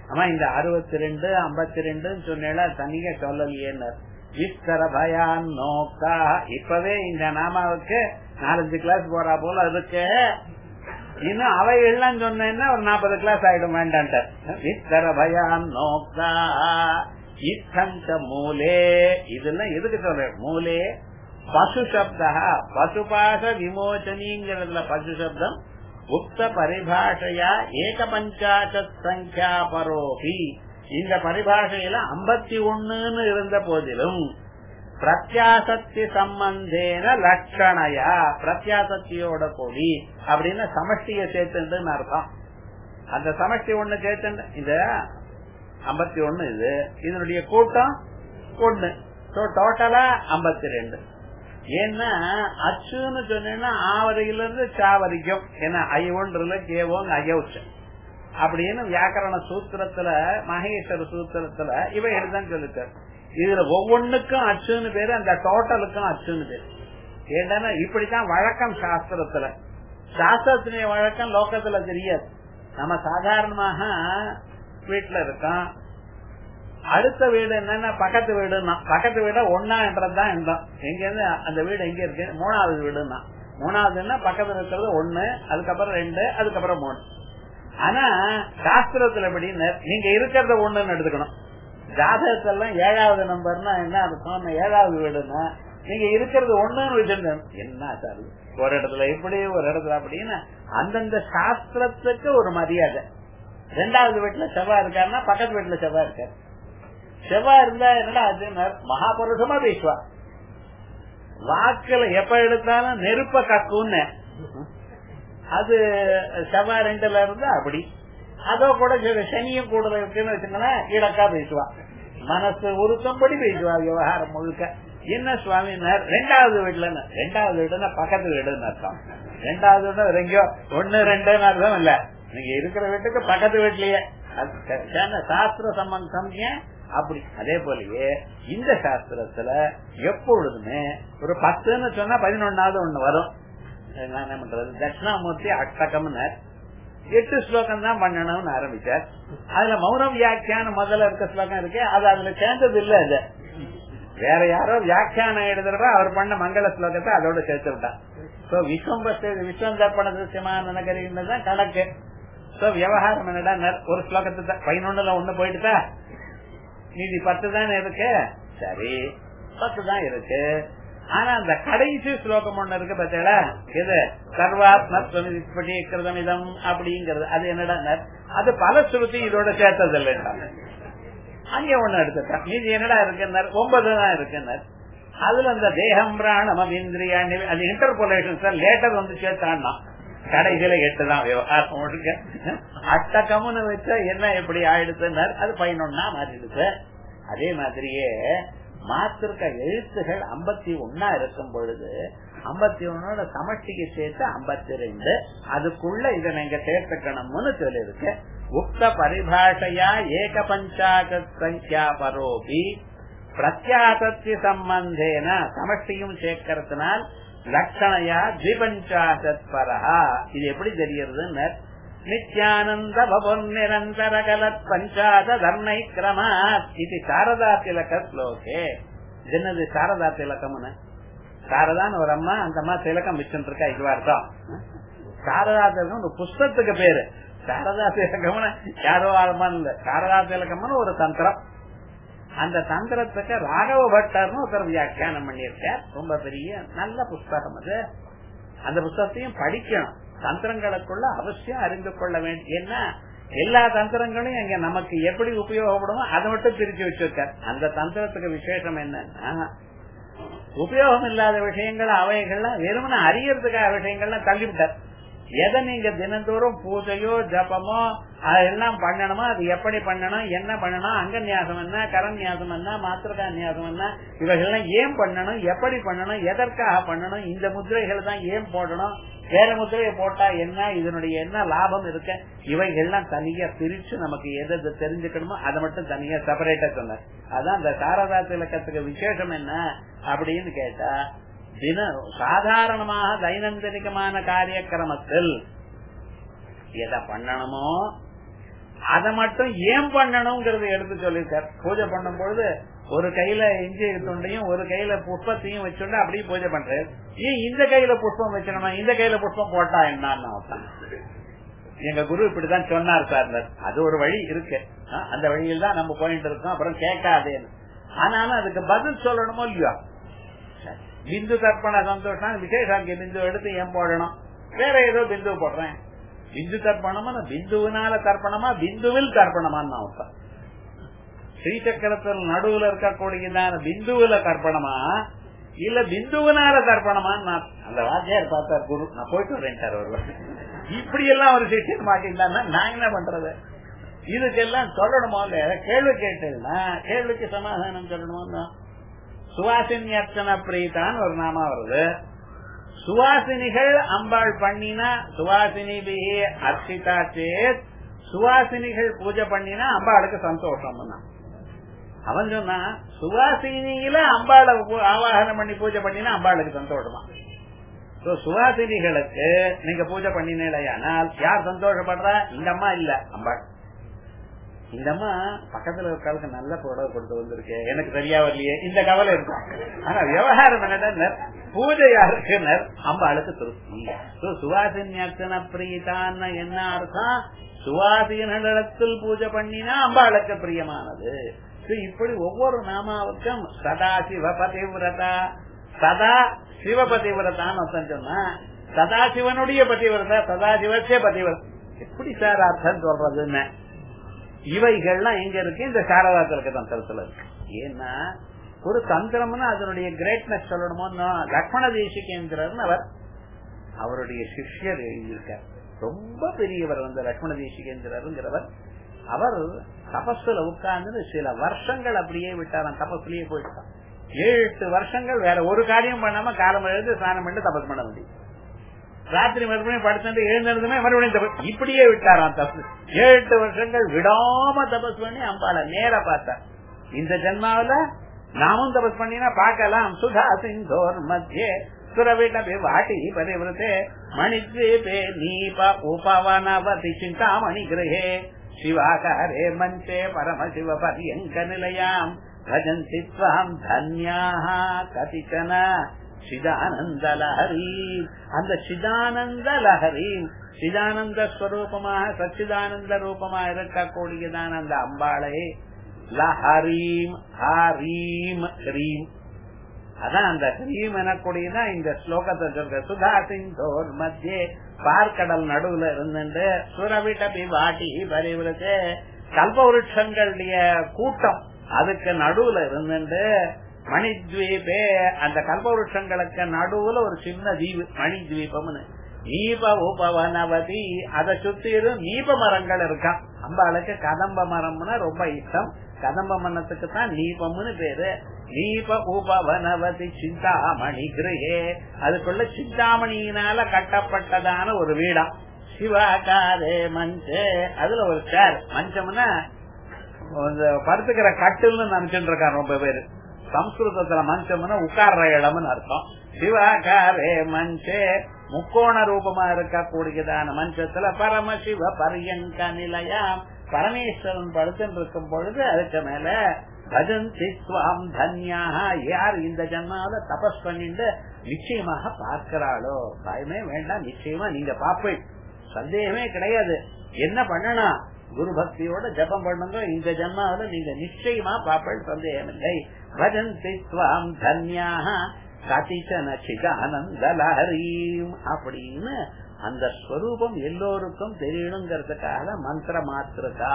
A: ஆமா இந்த அறுபத்தி ரெண்டு ஐம்பத்தி ரெண்டுன்னு சொன்னேல தனியா சொல்லலையேன்னு விஸ்தர பயான் நோக்கா இப்பவே இந்த நாமாவுக்கு நாலஞ்சு கிளாஸ் போறா போல இருக்கு இன்னும் அவைகள்லாம் சொன்னேன்னா ஒரு நாற்பது கிளாஸ் ஆயிடும் வேண்டான்ட்டு விஸ்தர பயான் நோக்கா இத்தங்க மூலே இதெல்லாம் எதுக்கு சொல்ற மூலே பசு சப்தா பசுபாச விமோச்சனிங்கிறதுல பசு சப்தம் உக்த பரிபாஷையா ஏக பஞ்சாசத் சங்கியா பரோபி இந்த பரிபாஷையில ஐம்பத்தி ஒண்ணுன்னு இருந்த போதிலும் பிரத்யாசக்தி சம்பந்தேன லட்சணையா பிரத்யாசக்தியோட கூடி அப்படின்னு சமஷ்டிய சேர்த்துன்னு அர்த்தம் அந்த சமஷ்டி ஒண்ணு சேர்த்து இந்த ஐம்பத்தி ஒண்ணு இது இதனுடைய கூட்டம் ஒண்ணு டோட்டலா ஐம்பத்தி ரெண்டு ஏன்னா அச்சுன்னு சொன்னீங்கன்னா ஆவரையில இருந்து சா வரைக்கும் ஏன்னா ஐ ஒன்றுல கேவோங்க அயோச்சு அப்படின்னு வியாக்கரண சூத்திரத்துல மகேஸ்வர சூத்திரத்துல இவ எடுத்தான் சொல்லிட்டார் இதுல ஒவ்வொன்னுக்கும் அச்சுன்னு பேரு அந்த டோட்டலுக்கும் அச்சுன்னு பேரு ஏன்னா இப்படித்தான் வழக்கம் சாஸ்திரத்துல சாஸ்திரத்தினுடைய வழக்கம் லோக்கத்துல தெரியாது நம்ம சாதாரணமாக வீட்டுல இருக்கோம் அடுத்த வீடு என்னன்னா பக்கத்து வீடுன்னா பக்கத்து வீட ஒன்னா என்றதுதான் எண்ணம் எங்க இருந்து அந்த வீடு எங்க இருக்கு மூணாவது வீடுன்னா மூணாவதுன்னா பக்கத்துல இருக்கிறது ஒண்ணு அதுக்கப்புறம் ரெண்டு அதுக்கப்புறம் மூணு ஆனா சாஸ்திரத்துல எப்படின்னு நீங்க இருக்கிறத ஒண்ணுன்னு எடுத்துக்கணும் ஜாதகத்தெல்லாம் ஏழாவது நம்பர்னா என்ன அர்த்தம் ஏழாவது வீடுன்னா நீங்க இருக்கிறது ஒண்ணுன்னு வச்சிருந்த என்ன சார் ஒரு இடத்துல இப்படி ஒரு இடத்துல அப்படின்னு அந்தந்த சாஸ்திரத்துக்கு ஒரு மரியாதை ரெண்டாவது வீட்டுல செவ்வாய் இருக்காருன்னா பக்கத்து வீட்டுல செவ்வாய் இருக்காரு செவ்வாய் இருந்தா என்னடா அது மகாபுருஷமா பேசுவா வாக்குல எப்ப எடுத்தாலும் நெருப்ப கக்குன்னு அது செவ்வாய் ரெண்டுல இருந்தா அப்படி அதோ கூட சனியும் கூட இருக்குன்னு வச்சுங்களேன் இடக்கா பேசுவா மனசு உருத்தம்படி பேசுவா விவகாரம் முழுக்க என்ன சுவாமி ரெண்டாவது வீட்டுல ரெண்டாவது வீடுனா பக்கத்து வீடுன்னு அர்த்தம் ரெண்டாவது வீடு எங்கேயோ ஒன்னு ரெண்டுன்னு அர்த்தம் இல்ல நீங்க இருக்கிற வீட்டுக்கு பக்கத்து வீட்லயே சாஸ்திர சம்பந்தம் அப்படி அதே போலயே இந்த சாஸ்திரத்துல எப்பொழுதுமே ஒரு பத்துன்னு சொன்னா பதினொன்னாவது ஒண்ணு வரும் என்ன பண்றது தட்சிணாமூர்த்தி அட்டகம்னர் எட்டு ஸ்லோகம் தான் பண்ணணும்னு ஆரம்பிச்சார் அதுல மௌனம் வியாக்கியானம் முதல்ல இருக்க ஸ்லோகம் இருக்கு அது அதுல சேர்ந்தது இல்ல அது வேற யாரோ வியாக்கியானம் எழுதுறப்ப அவர் பண்ண மங்கள ஸ்லோகத்தை அதோட சேர்த்து விட்டார் சோ விஸ்வம்பஸ்து விஸ்வம் தர்ப்பண திருஷ்யமான நகரின்னு தான் கணக்கு சோ விவகாரம் என்னடா ஒரு ஸ்லோகத்தை பதினொன்னுல ஒண்ணு போயிட்டுதா மீதி பத்து தானே இருக்கு சரி பத்து தான் இருக்கு ஆனா அந்த கடைசி ஸ்லோகம் ஒண்ணு இருக்கு பார்த்தீங்களா இது சர்வாத்மத்வமிதம் அப்படிங்கிறது அது என்னடா அது பல சுருத்தி இதோட சேர்த்தது இல்லைன்னா அங்க ஒண்ணு எடுத்துட்டான் மீதி என்னடா இருக்குன்னார் ஒன்பது தான் இருக்குன்னார் அதுல அந்த தேகம் பிராணம் இந்திரியா அது இன்டர்போலேஷன் சார் லேட்டர் வந்து சேர்த்தான்னா கடைசியில எட்டு தான் விவகாரம் முழுக்க அட்டகம்னு வச்சா என்ன எப்படி ஆயிடுச்சுன்னார் அது பதினொன்னா மாறிடுச்சு அதே மாதிரியே மாத்திருக்க எழுத்துகள் ஐம்பத்தி ஒன்னா இருக்கும் பொழுது ஐம்பத்தி ஒன்னோட சமஷ்டிக்கு சேர்த்து ஐம்பத்தி ரெண்டு அதுக்குள்ள இதை நீங்க சேர்த்துக்கணும்னு சொல்லிருக்கு உக்த பரிபாஷையா ஏக பஞ்சாக சங்கியா பரோபி பிரத்யாசத்தி சம்பந்தேன சமஷ்டியும் சேர்க்கறதுனால் லட்சணையா திபஞ்சாசத் பரஹா இது எப்படி தெரியறதுன்னு நித்யானந்த பவன் நிரந்தர கலத் பஞ்சாத தர்மை கிரமாத் இது சாரதா திலக ஸ்லோகே என்னது சாரதா திலகம்னு சாரதான்னு ஒரு அம்மா அந்த அம்மா திலகம் வச்சுட்டு இருக்கா இதுவா அர்த்தம் சாரதா திலகம் ஒரு புஸ்தத்துக்கு பேரு சாரதா திலகம்னு யாரோ ஆரம்பம் இல்ல சாரதா திலகம்னு ஒரு தந்திரம் அந்த தந்திரத்துக்கு ராகவ பட்டர்னு ஒருத்தர் வியாக்கியானம் பண்ணியிருக்கார் ரொம்ப பெரிய நல்ல புஸ்தகம் அது அந்த புஸ்தகத்தையும் படிக்கணும் தந்திரங்களுக்குள்ள அவசியம் அறிந்து கொள்ள வேண்டிய என்ன எல்லா தந்திரங்களும் அங்க நமக்கு எப்படி உபயோகப்படுமோ அதை மட்டும் பிரிச்சு வச்சிருக்கார் அந்த தந்திரத்துக்கு விசேஷம் என்னன்னா உபயோகம் இல்லாத விஷயங்கள் அவைகள்லாம் வெறுமன அறியறதுக்காக விஷயங்கள்லாம் தள்ளிவிட்டார் எதை நீங்க தினந்தோறும் பூஜையோ ஜபமோ அதெல்லாம் பண்ணணுமோ அது எப்படி பண்ணணும் என்ன பண்ணணும் அங்க நியாசம் என்ன கரநியாசம் என்ன மாத்திரகா நியாசம் என்ன இவைகள்லாம் ஏன் பண்ணணும் எப்படி பண்ணணும் எதற்காக பண்ணணும் இந்த முத்திரைகள் தான் ஏன் போடணும் வேற முத்திரையை போட்டா என்ன இதனுடைய என்ன லாபம் இருக்க இவைகள்லாம் தனியா பிரிச்சு நமக்கு எதை தெரிஞ்சுக்கணுமோ அதை மட்டும் தனியா செப்பரேட்டா சொன்னார் அதான் இந்த சாரதா திலக்கத்துக்கு விசேஷம் என்ன அப்படின்னு கேட்டா தின சாதாரணமாக தைனந்தினிகமான காரியக்கிரமத்தில் எதை பண்ணணுமோ அதை மட்டும் ஏன் பண்ணணுங்கிறத எடுத்து சொல்லிருக்கார் பூஜை பண்ணும் பொழுது ஒரு கையில இஞ்சி துண்டையும் ஒரு கையில புஷ்பத்தையும் வச்சுட்டு அப்படியே பூஜை பண்றாரு ஏன் இந்த கையில புஷ்பம் வச்சணுமா இந்த கையில புஷ்பம் போட்டா என்னன்னு எங்க குரு இப்படிதான் சொன்னார் சார் அது ஒரு வழி இருக்கு அந்த வழியில் தான் நம்ம போயிட்டு இருக்கோம் அப்புறம் கேட்காதேன்னு ஆனாலும் அதுக்கு பதில் சொல்லணுமோ இல்லையோ பிந்து தர்ப்பண சந்தோஷம் விசேஷாங்க பிந்து எடுத்து ஏன் போடணும் வேற ஏதோ பிந்து போடுறேன் பிந்து தர்ப்பணமா பிந்துவினால தர்ப்பணமா பிந்துவில் தர்ப்பணமான்னு அர்த்தம் ஸ்ரீசக்கரத்தில் நடுவுல இருக்கக்கூடியதான பிந்துவில தர்ப்பணமா இல்ல பிந்துவினால தர்ப்பணமான்னு அந்த வாத்தியார் பார்த்தார் குரு நான் போயிட்டு ரெண்டார் வருவேன் இப்படி எல்லாம் ஒரு சிஷியன் மாட்டிருந்தாருன்னா நான் என்ன பண்றது இதுக்கெல்லாம் சொல்லணுமோ இல்ல கேள்வி கேட்டேன்னா கேள்விக்கு சமாதானம் சொல்லணுமோ சுவாசினி அர்ச்சன பிரீதான் ஒரு நாமா வருது சுவாசினிகள் அம்பாள் பண்ணினா சுவாசினி அர்ச்சிதா சேத் சுவாசினிகள் பூஜை பண்ணினா அம்பாளுக்கு சந்தோஷம் அவன் சொன்னா சுவாசினியில அம்பாளை ஆவாகனம் பண்ணி பூஜை பண்ணினா அம்பாளுக்கு சந்தோஷமா சுவாசினிகளுக்கு நீங்க பூஜை பண்ணினேலையானால் யார் சந்தோஷப்படுறா இந்த அம்மா இல்ல அம்பாள் இந்த அம்மா பக்கத்துல இருக்காளுக்கு நல்ல புடவை கொடுத்து வந்திருக்கு எனக்கு சரியா வரலையே இந்த கவலை இருக்கும் ஆனா விவகாரம் என்னடா பூஜை யாருக்கு அம்பாளுக்கு திருப்தி சுவாசின்யர்த்தன பிரீதான் என்ன அர்த்தம் சுவாசினிடத்தில் பூஜை பண்ணினா அம்பாளுக்கு பிரியமானது இப்படி ஒவ்வொரு நாமாவுக்கும் சதா சிவ பதிவிரதா சதா சிவ பதிவிரதான்னு அர்த்தம் சொன்னா சதா சிவனுடைய பதிவிரதா சதா சிவச்சே பதிவிரதா எப்படி சார் அர்த்தம் சொல்றதுன்னு இவைகள்லாம் எங்க இருக்கு இந்த சாரதாத்திற்கு தந்திரத்துல இருக்கு ஏன்னா ஒரு தந்திரம்னா அதனுடைய கிரேட்னஸ் சொல்லணுமோ லக்ஷ்மண தேசிகேந்திரன் அவர் அவருடைய சிஷ்யர் எழுதியிருக்கார் ரொம்ப பெரியவர் வந்து லக்ஷ்மண தேசிகேந்திரருங்கிறவர் அவர் தபஸ்ல உட்கார்ந்து சில வருஷங்கள் அப்படியே விட்டாராம் தபஸ்லயே போயிட்டான் ஏழு எட்டு வருஷங்கள் வேற ஒரு காரியம் பண்ணாம காலம் எழுந்து ஸ்நானம் பண்ணி தபஸ் பண்ண முடியும் ராத்திரி மறுபடியும் படுத்துட்டு எழுந்திருந்துமே மறுபடியும் தபஸ் இப்படியே விட்டாராம் தபஸ் ஏழு எட்டு வருஷங்கள் விடாம தபஸ் பண்ணி அம்பால நேர பார்த்தார் இந்த ஜென்மாவில நாமும் தபஸ் பண்ணினா பார்க்கலாம் சுதா சிந்தோர் மத்தியே சுரவிடபி வாட்டி பரிவృతే மணித்வீபே நீப உபவனவதி சிந்தாமணி கிரகே சிவாகாரே மஞ்சே பரமசிவ பரியங்க நிலையாம் भजन्ति त्वाम् धन्याः कतिचन சிதானந்த லஹரி அந்த சிதானந்த லஹரி சிதானந்த ஸ்வரூபமாக சச்சிதானந்த ரூபமாக இருக்கக்கூடியதான அந்த அம்பாளை லஹரீம் ஹரீம் ஹரீம் அதான் அந்த ஹரீம் எனக்கூடியதான் இந்த ஸ்லோகத்தை சொல்ற சுதா சிந்தோர் மத்தியே பார்க்கடல் நடுவுல இருந்துட்டு சுரவிட்ட வாட்டி பரிவிரத்து கல்பவருஷங்களுடைய கூட்டம் அதுக்கு நடுவுல இருந்துட்டு மணித்வீபே அந்த கல்பவருஷங்களுக்கு நடுவுல ஒரு சின்ன தீவு மணித்வீபம்னு நீப உபவனவதி அதை சுத்திரும் நீப மரங்கள் இருக்கான் அம்பாளுக்கு கதம்ப மரம்னா ரொம்ப இஷ்டம் கதம்ப மரத்துக்கு தான் நீபம்னு பேரு நீப உபவனவதி சிந்தாமணி கிரகே அதுக்குள்ள சிந்தாமணியினால கட்டப்பட்டதான ஒரு வீடா சிவாகாரே மஞ்சே அதுல ஒரு சேர் மஞ்சம்னா படுத்துக்கிற கட்டில்னு நினைச்சுட்டு இருக்காரு ரொம்ப பேரு சம்ஸ்கிருதத்துல மஞ்சம்னா உட்கார்ற இடம்னு அர்த்தம் சிவாகாரே மஞ்சே முக்கோண ரூபமா இருக்கக்கூடியதான மஞ்சத்துல பரமசிவ பரியங்க நிலையம் பரமேஸ்வரன் படுத்துட்டு இருக்கும் பொழுது அதுக்கு மேல பஜந்தி ஸ்வாம் தன்யாக யார் இந்த ஜன்மாவில தபஸ் பண்ணிட்டு நிச்சயமாக பார்க்கிறாளோ பயமே வேண்டாம் நிச்சயமா நீங்க பாப்பீள் சந்தேகமே கிடையாது என்ன பண்ணணும் குரு பக்தியோட ஜபம் பண்ணுங்க இந்த ஜன்மாவில நீங்க நிச்சயமா பாப்பள் சந்தேகம் இல்லை பஜந்தி ஸ்வாம் தன்யாக கதிச்சன சிதானந்த லஹரீம் அப்படின்னு அந்த ஸ்வரூபம் எல்லோருக்கும் தெரியணுங்கிறதுக்காக மந்திர மாத்திருக்கா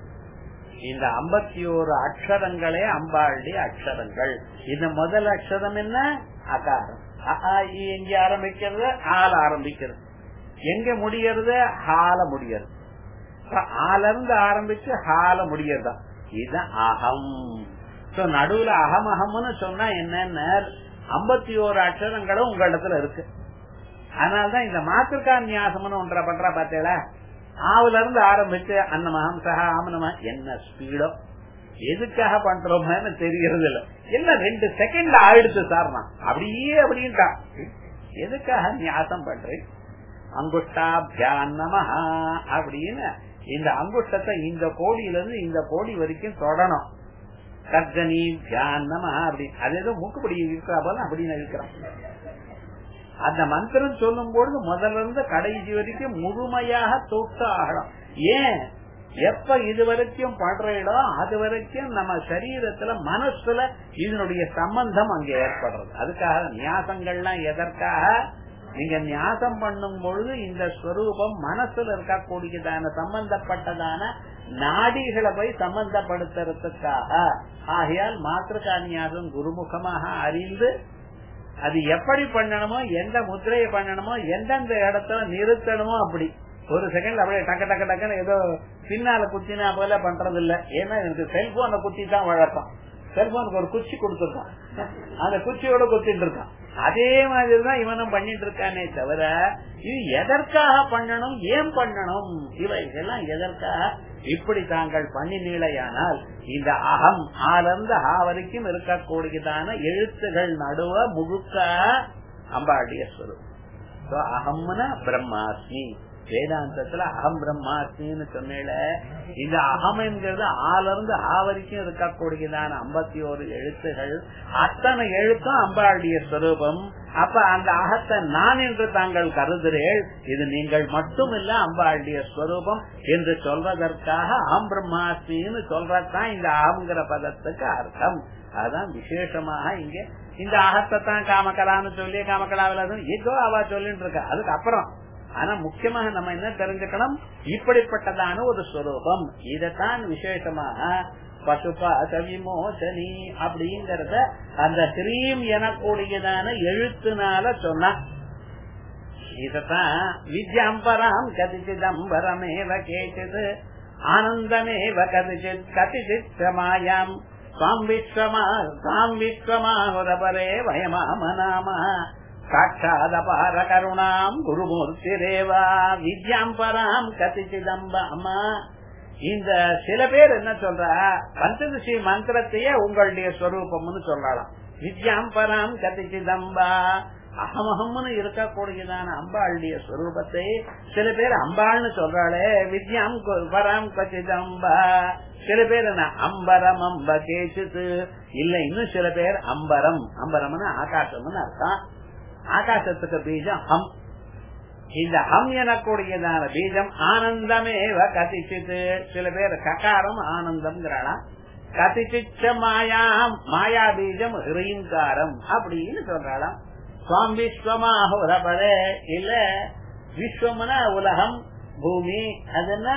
A: இந்த ஐம்பத்தி ஓரு அக்ஷரங்களே அம்பாளுடைய அக்ஷரங்கள் இந்த முதல் அக்ஷரம் என்ன அகாரம் எங்க ஆரம்பிக்கிறது ஆல ஆரம்பிக்கிறது எங்க முடியறது ஹால முடியறது ஆலருந்து ஆரம்பிச்சு ஹால முடியறதா இதுதான் அகம் நடுவுல அகம் அகம்னு சொன்னா என்னன்னு ஐம்பத்தி ஓரு அக்ஷரங்களும் உங்க இடத்துல இருக்கு அதனாலதான் இந்த மாத்திருக்கா நியாசம்னு ஒன்றா பண்றா பாத்தீங்களா ஆவுல இருந்து ஆரம்பிச்சு அன்னமகம் சகா ஆமனமா என்ன ஸ்பீடோ எதுக்காக பண்றோம்னு தெரியறது இல்ல என்ன ரெண்டு செகண்ட் ஆயிடுச்சு சார் நான் அப்படியே அப்படின்ட்டா எதுக்காக நியாசம் பண்றேன் அங்குஷ்டாபியான் நமஹா அப்படின்னு இந்த அங்குஷ்டத்தை இந்த கோடியில இருந்து இந்த கோடி வரைக்கும் தொடணும் கர்ஜனி தியானமா அப்படி அது ஏதோ மூக்குப்படி இருக்கிறா போல அப்படின்னு இருக்கிறான் அந்த மந்திரம் சொல்லும் பொழுது முதல்ல இருந்து கடைசி வரைக்கும் முழுமையாக தொட்டு ஆகலாம் ஏன் எப்ப இது வரைக்கும் படுறீடோ அது வரைக்கும் நம்ம சரீரத்துல மனசுல இதனுடைய சம்பந்தம் அங்க ஏற்படுறது அதுக்காக நியாசங்கள்லாம் எதற்காக நீங்க நியாசம் பண்ணும் பொழுது இந்த ஸ்வரூபம் மனசுல இருக்கக்கூடியதான சம்பந்தப்பட்டதான நாடிகளை போய் சம்பந்தப்படுத்துறதுக்காக ஆகையால் மாத்திருக்கா நியாசம் குருமுகமாக அறிந்து அது எப்படி பண்ணணுமோ எந்த முத்திரையை பண்ணணுமோ எந்தெந்த இடத்துல நிறுத்தணுமோ அப்படி ஒரு செகண்ட் அப்படியே டக்கு டக்கு டக்குன்னு ஏதோ பின்னால குத்தினா போல பண்றது இல்ல ஏன்னா எனக்கு செல்போனை குத்தி தான் வழக்கம் செல்போனுக்கு ஒரு குச்சி கொடுத்துருக்கான் அந்த குச்சியோட குத்திட்டு இருக்கான் அதே மாதிரிதான் இவனும் பண்ணிட்டு இருக்கானே தவிர இது எதற்காக பண்ணணும் ஏன் பண்ணணும் இவைகள்லாம் எதற்காக இப்படி தாங்கள் பண்ணினீழையானால் இந்த அகம் ஆலர்ந்து ஆ வரைக்கும் இருக்கக்கூடியதான எழுத்துகள் நடுவ முழுக்க அம்பாடிய ஸ்வரூப் அகம்னா பிரம்மாஸ்மி வேதாந்தத்துல அகம் பிரம்மாஸ்மின்னு சொன்னேல இந்த அகம் என்கிறது ஆலர்ந்து ஆ வரைக்கும் இருக்கக்கூடியதான ஐம்பத்தி ஒரு எழுத்துகள் அத்தனை எழுத்தும் அம்பாளுடைய ஸ்வரூபம் அப்ப அந்த அகத்தை நான் என்று தாங்கள் கருதுகிறேள் இது நீங்கள் மட்டுமில்ல அம்பாளுடைய ஸ்வரூபம் என்று சொல்வதற்காக அகம் பிரம்மாஸ்மின்னு சொல்றதுதான் இந்த அகங்கிற பதத்துக்கு அர்த்தம் அதுதான் விசேஷமாக இங்க இந்த அகத்தை தான் காமகலான்னு சொல்லி காமகலாவில் ஏதோ அவ சொல்லிட்டு இருக்க அதுக்கு அப்புறம் ஆனா முக்கியமாக நம்ம என்ன தெரிஞ்சுக்கணும் இப்படிப்பட்டதான ஒரு ஸ்வரூபம் இதத்தான் விசேஷமாக பசுபாத விமோசனி அப்படிங்கறத அந்த ஹிரீம் எனக்கூடியதான எழுத்துனால சொன்ன இதத்தான் வித்யாம்பராம் கதிச்சிதம்பரமேவ கேச்சித் ஆனந்தமேவ கதிச்சித் கதிச்சித் மாயாம் சாம் விஸ்வமா சாம் விஸ்வமாகுரபரே வயமாமநாம சாட்சாதபார கருணாம் குருமூர்த்திரேவா வித்யாம் பராம் கதிச்சிதம்ப அம்மா இந்த சில பேர் என்ன சொல்ற பஞ்சதசி மந்திரத்தையே உங்களுடைய ஸ்வரூபம்னு சொல்லலாம் வித்யாம் பராம் கதிச்சிதம்பா அகமகம்னு இருக்கக்கூடியதான அம்பாளுடைய ஸ்வரூபத்தை சில பேர் அம்பாள்னு சொல்றாளே வித்யாம் பராம் கச்சிதம்பா சில பேர் என்ன அம்பரம் அம்ப கேச்சுது இல்ல இன்னும் சில பேர் அம்பரம் அம்பரம்னு ஆகாசம்னு அர்த்தம் ஆகாசத்துக்கு பீஜம் ஹம் இந்த ஹம் எனக்கூடியதான பீஜம் ஆனந்தமே கதிச்சித்து சில பேர் ககாரம் ஆனந்தம்ங்கிறாளாம் கதிச்சிச்ச மாயா மாயா பீஜம் ஹிரீங்காரம் அப்படின்னு சொல்றாளாம் சுவாம் விஸ்வமாஹுரபரே இல்ல விஸ்வம்னா உலகம் பூமி அது என்ன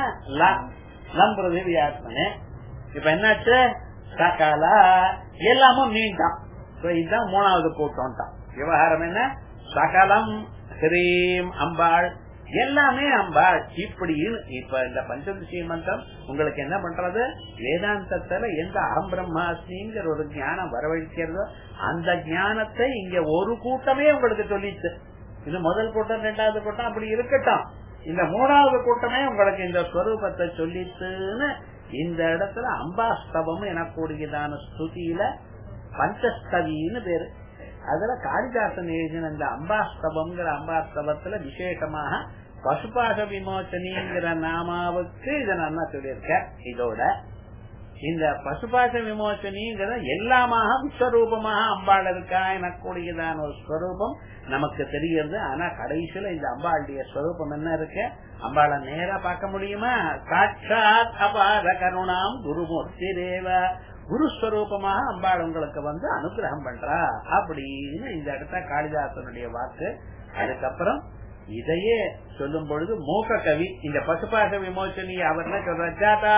A: லம் பிருதிவி ஆத்மனே இப்ப என்னாச்சு சகலா எல்லாமும் நீண்டான் இதுதான் மூணாவது கூட்டம் தான் விவகாரம் என்ன சகலம் ஹிரீம் அம்பாள் எல்லாமே அம்பாள் இப்படின்னு இப்ப இந்த பஞ்சதசி மந்திரம் உங்களுக்கு என்ன பண்றது வேதாந்தத்துல எந்த அகம் பிரம்மாஸ்மிங்கிற ஒரு ஞானம் வரவழைக்கிறதோ அந்த ஞானத்தை இங்க ஒரு கூட்டமே உங்களுக்கு சொல்லிச்சு இது முதல் கூட்டம் ரெண்டாவது கூட்டம் அப்படி இருக்கட்டும் இந்த மூணாவது கூட்டமே உங்களுக்கு இந்த ஸ்வரூபத்தை சொல்லித்துன்னு இந்த இடத்துல அம்பாஸ்தவம் எனக்கூடியதான ஸ்துதியில பஞ்சஸ்தவின்னு பேரு அதுல காளிதாசன் எழுதின இந்த அம்பாஸ்தவம்ங்கிற அம்பாஸ்தவத்துல விசேஷமாக பசுபாக விமோச்சனிங்கிற நாமாவுக்கு இதை நான் சொல்லியிருக்கேன் இதோட இந்த பசுபாச விமோச்சனிங்கிற எல்லாமாக விஸ்வரூபமாக அம்பாள் இருக்கா எனக்கூடியதான ஒரு ஸ்வரூபம் நமக்கு தெரியுது ஆனா கடைசியில இந்த அம்பாளுடைய ஸ்வரூபம் என்ன இருக்கு அம்பாளை நேரா பார்க்க முடியுமா சாட்சாத் அபார கருணாம் குருமூர்த்தி தேவ குருஸ்வரூபமாக அம்பாள் உங்களுக்கு வந்து அனுகிரகம் பண்றா அப்படின்னு இந்த இடத்த காளிதாசனுடைய வாக்கு அதுக்கப்புறம் இதையே சொல்லும் பொழுது மூக்க கவி இந்த பசுபாச விமோச்சனி அவர் என்ன சொல்றாட்டா